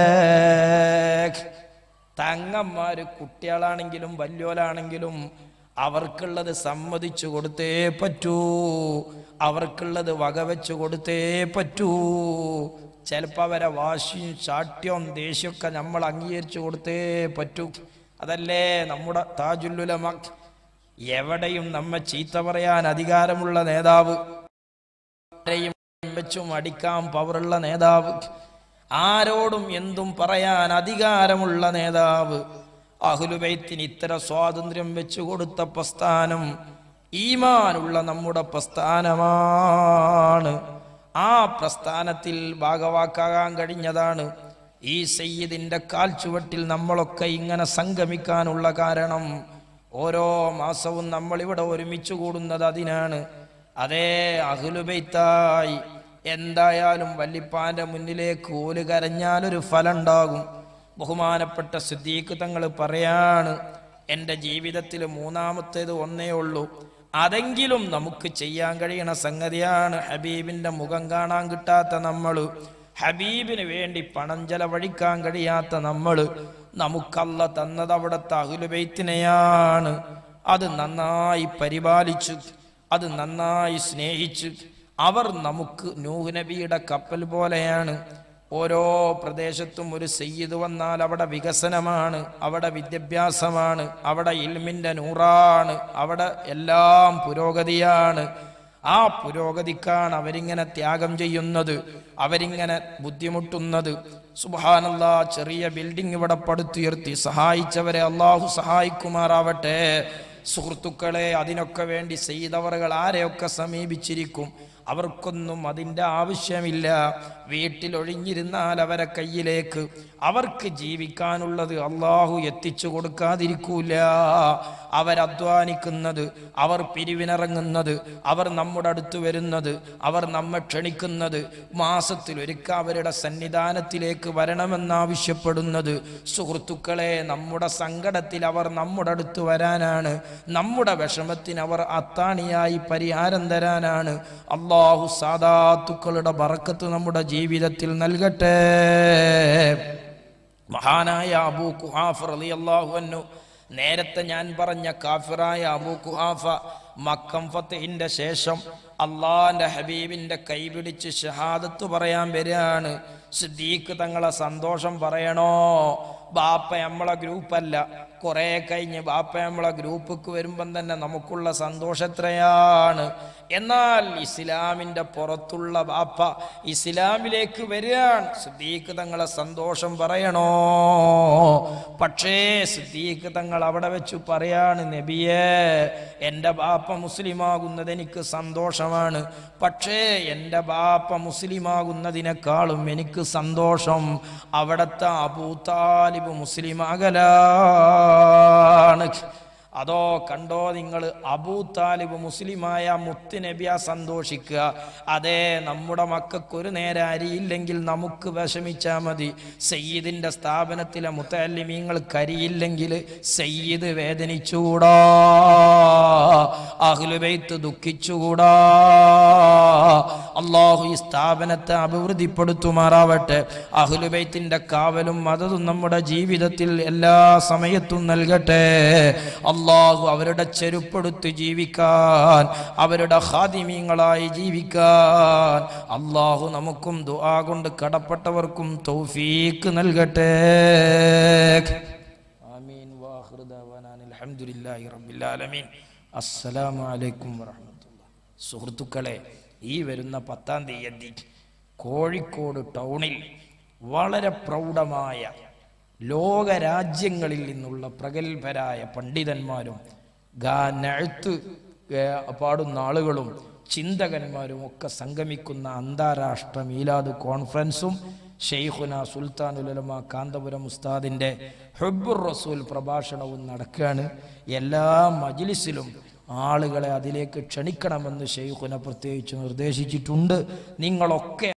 തങ്ങന്മാര് കുട്ടികളാണെങ്കിലും വല്യോലാണെങ്കിലും അവർക്കുള്ളത് സമ്മതിച്ചു കൊടുത്തേ പറ്റൂ അവർക്കുള്ളത് വകവെച്ചു കൊടുത്തേ പറ്റൂ ചിലപ്പോൾ അവരെ വാശിയും ശാഠ്യവും ദേഷ്യമൊക്കെ നമ്മൾ അംഗീകരിച്ചു കൊടുത്തേ പറ്റൂ അതല്ലേ നമ്മുടെ താജുല്ലുലമ എവിടെയും നമ്മെ ചീത്ത പറയാൻ അധികാരമുള്ള നേതാവ് ആരെയും വെച്ചും അടിക്കാൻ പവറുള്ള നേതാവ് ആരോടും എന്തും പറയാൻ അധികാരമുള്ള നേതാവ് അഹുലുബൈത്തിന് ഇത്തര സ്വാതന്ത്ര്യം വെച്ചു കൊടുത്ത പ്രസ്ഥാനം ഈമാനുള്ള നമ്മുടെ പ്രസ്ഥാനമാണ് ആ പ്രസ്ഥാനത്തിൽ ഭാഗവാക്കാകാൻ കഴിഞ്ഞതാണ് ഈ സയ്യിദിന്റെ കാൽ ചുവട്ടിൽ നമ്മളൊക്കെ ഇങ്ങനെ സംഗമിക്കാനുള്ള കാരണം ഓരോ മാസവും നമ്മൾ ഇവിടെ ഒരുമിച്ച് കൂടുന്നത് അതിനാണ് അതേ അഹുലുബൈത്തായി എന്തായാലും വല്ലിപ്പാന്റെ മുന്നിലേക്ക് ഓല് കരഞ്ഞാലൊരു ഫലം ഉണ്ടാകും ബഹുമാനപ്പെട്ട സിദ്ദീഖ് തങ്ങൾ പറയാണ് എൻ്റെ ജീവിതത്തിൽ മൂന്നാമത്തേത് ഒന്നേ ഉള്ളൂ അതെങ്കിലും നമുക്ക് ചെയ്യാൻ കഴിയണ സംഗതിയാണ് ഹബീബിന്റെ മുഖം കാണാൻ കിട്ടാത്ത നമ്മൾ ഹബീബിന് വേണ്ടി പണം ചെലവഴിക്കാൻ കഴിയാത്ത നമ്മൾ നമുക്കല്ല തന്നത് അവിടുത്തെ അഹുലുബൈത്തിനെയാണ് അത് നന്നായി പരിപാലിച്ചു അത് നന്നായി സ്നേഹിച്ച് അവർ നമുക്ക് നൂഹ് നബിയുടെ കപ്പൽ പോലെയാണ് ഓരോ പ്രദേശത്തും ഒരു സയ്യിദ് വന്നാൽ അവിടെ വികസനമാണ് അവിടെ വിദ്യാഭ്യാസമാണ് അവിടെ ഇൽമിൻ്റെ നൂറാണ് അവിടെ എല്ലാം പുരോഗതിയാണ് ആ പുരോഗതിക്കാണ് അവരിങ്ങനെ ത്യാഗം ചെയ്യുന്നത് അവരിങ്ങനെ ബുദ്ധിമുട്ടുന്നത് സുബാനല്ല ചെറിയ ബിൽഡിംഗ് ഇവിടെ പടുത്തുയർത്തി സഹായിച്ചവരെ അള്ളാഹു സഹായിക്കുമാറാവട്ടെ സുഹൃത്തുക്കളെ അതിനൊക്കെ വേണ്ടി ചെയ്തവറുകൾ ആരെയൊക്കെ സമീപിച്ചിരിക്കും അവർക്കൊന്നും അതിൻ്റെ ആവശ്യമില്ല വീട്ടിലൊഴിഞ്ഞിരുന്നാൽ അവരെ കയ്യിലേക്ക് അവർക്ക് ജീവിക്കാനുള്ളത് അള്ളാഹു എത്തിച്ചു കൊടുക്കാതിരിക്കൂല അവരധ്വാനിക്കുന്നത് അവർ പിരിവിനിറങ്ങുന്നത് അവർ നമ്മുടെ അടുത്ത് വരുന്നത് അവർ നമ്മെ ക്ഷണിക്കുന്നത് മാസത്തിലൊരിക്കൽ അവരുടെ സന്നിധാനത്തിലേക്ക് വരണമെന്നാവശ്യപ്പെടുന്നത് സുഹൃത്തുക്കളെ നമ്മുടെ സങ്കടത്തിൽ അവർ നമ്മുടെ അടുത്ത് വരാനാണ് നമ്മുടെ വിഷമത്തിന് അവർ അത്താണിയായി പരിഹാരം തരാനാണ് അള്ളാഹു സാദാത്തുക്കളുടെ ബറക്കത്ത് നമ്മുടെ ജീവിതത്തിൽ നൽകട്ടെ മഹാനായ അബൂ കുഹാഫ് റളിയല്ലാഹു അൻഹു നേരത്തെ ഞാൻ പറഞ്ഞ കാഫിറായ അബൂ കുഹാഫ മക്കം ഫത്തഹിന്റെ ശേഷം അള്ളാന്റെ ഹബീബിന്റെ കൈപിടിച്ച് ഷഹാദത്ത് പറയാൻ വരികയാണ് സിദ്ദീഖ് തങ്ങളെ സന്തോഷം പറയണോ ബാപ്പ നമ്മളെ ഗ്രൂപ്പല്ല കുറെ കഴിഞ്ഞ് ബാപ്പ നമ്മളെ ഗ്രൂപ്പിക്ക് വരുമ്പം തന്നെ നമുക്കുള്ള സന്തോഷം എത്രയാണ് എന്നാൽ ഇസ്ലാമിന്റെ പുറത്തുള്ള ബാപ്പ ഇസ്ലാമിലേക്ക് വരികയാണ് സിദ്ദീഖ് തങ്ങളെ സന്തോഷം പറയണോ പക്ഷേ സിദ്ദീഖ് തങ്ങൾ അവിടെ വെച്ച് പറയാണ് നബിയേ എൻ്റെ ബാപ്പ മുസ്ലിമാകുന്നത് എനിക്ക് സന്തോഷമാണ് പക്ഷേ എൻ്റെ ബാപ്പ മുസ്ലിമാകുന്നതിനേക്കാളും എനിക്ക് സന്തോഷം അവിടുത്തെ അബൂതാലിബ് മുസ്ലിമാകലാണ് അതോ കണ്ടോ നിങ്ങൾ അബൂ താലിബ് മുസ്ലിമായ മുത്ത് നബിയ സന്തോഷിക്കുക അതെ നമ്മുടെ മക്കൾക്ക് ഒരു നേരം അരിയില്ലെങ്കിൽ നമുക്ക് വിഷമിച്ചാൽ മതി സയ്യിദിന്റെ സ്ഥാപനത്തിലെ മുത്തല്ലിമീങ്ങൾ കരിയില്ലെങ്കിൽ സയ്യിദ് വേദനിച്ചുകൂടാ അഹ്ലുബൈത്ത് ദുഃഖിച്ചുകൂടാ അള്ളാഹു ഈ സ്ഥാപനത്തെ അഭിവൃദ്ധിപ്പെടുത്തുമാറാവട്ടെ അഹ്ലുബൈത്തിന്റെ കാവലും മതതും നമ്മുടെ ജീവിതത്തിൽ എല്ലാ സമയത്തും നൽകട്ടെ അള്ളാഹു അവരുടെ ചെരുപ്പെടുത്ത് ജീവിക്കാൻ അവരുടെ ഹാദിമീങ്ങളായി ജീവിക്കാൻ അള്ളാഹു നമുക്കും ദുആ കൊണ്ട് കടപ്പെട്ടവർക്കും തൗഫീക്ക് നൽകട്ടെ ആമീൻ വാഹിർ ദഅവാനാ അൽഹംദുലില്ലാഹി റബ്ബിൽ ആലമീൻ അസ്സലാമു അലൈക്കും വറഹ്മത്തുള്ളാഹി സുഹൃത്തുക്കളെ ഈ വരുന്ന പത്താം തീയതി കോഴിക്കോട് ടൗണിൽ വളരെ പ്രൗഢമായ ലോകരാജ്യങ്ങളിൽ നിന്നുള്ള പ്രഗത്ഭരായ പണ്ഡിതന്മാരും ഗാനഴുത്ത് പാടുന്ന ആളുകളും ചിന്തകന്മാരും ഒക്കെ സംഗമിക്കുന്ന അന്താരാഷ്ട്ര മീലാദ് കോൺഫറൻസും ഷെയ്ഖുന സുൽത്താനുലമ കാന്തപുരം ഉസ്താദിൻ്റെ ഹെബുർ റസൂൽ പ്രഭാഷണവും നടക്കുകയാണ് എല്ലാ മജ്ലിസിലും ആളുകളെ അതിലേക്ക് ക്ഷണിക്കണമെന്ന് ഷെയ്ഖുന പ്രത്യേകിച്ച് നിർദ്ദേശിച്ചിട്ടുണ്ട് നിങ്ങളൊക്കെ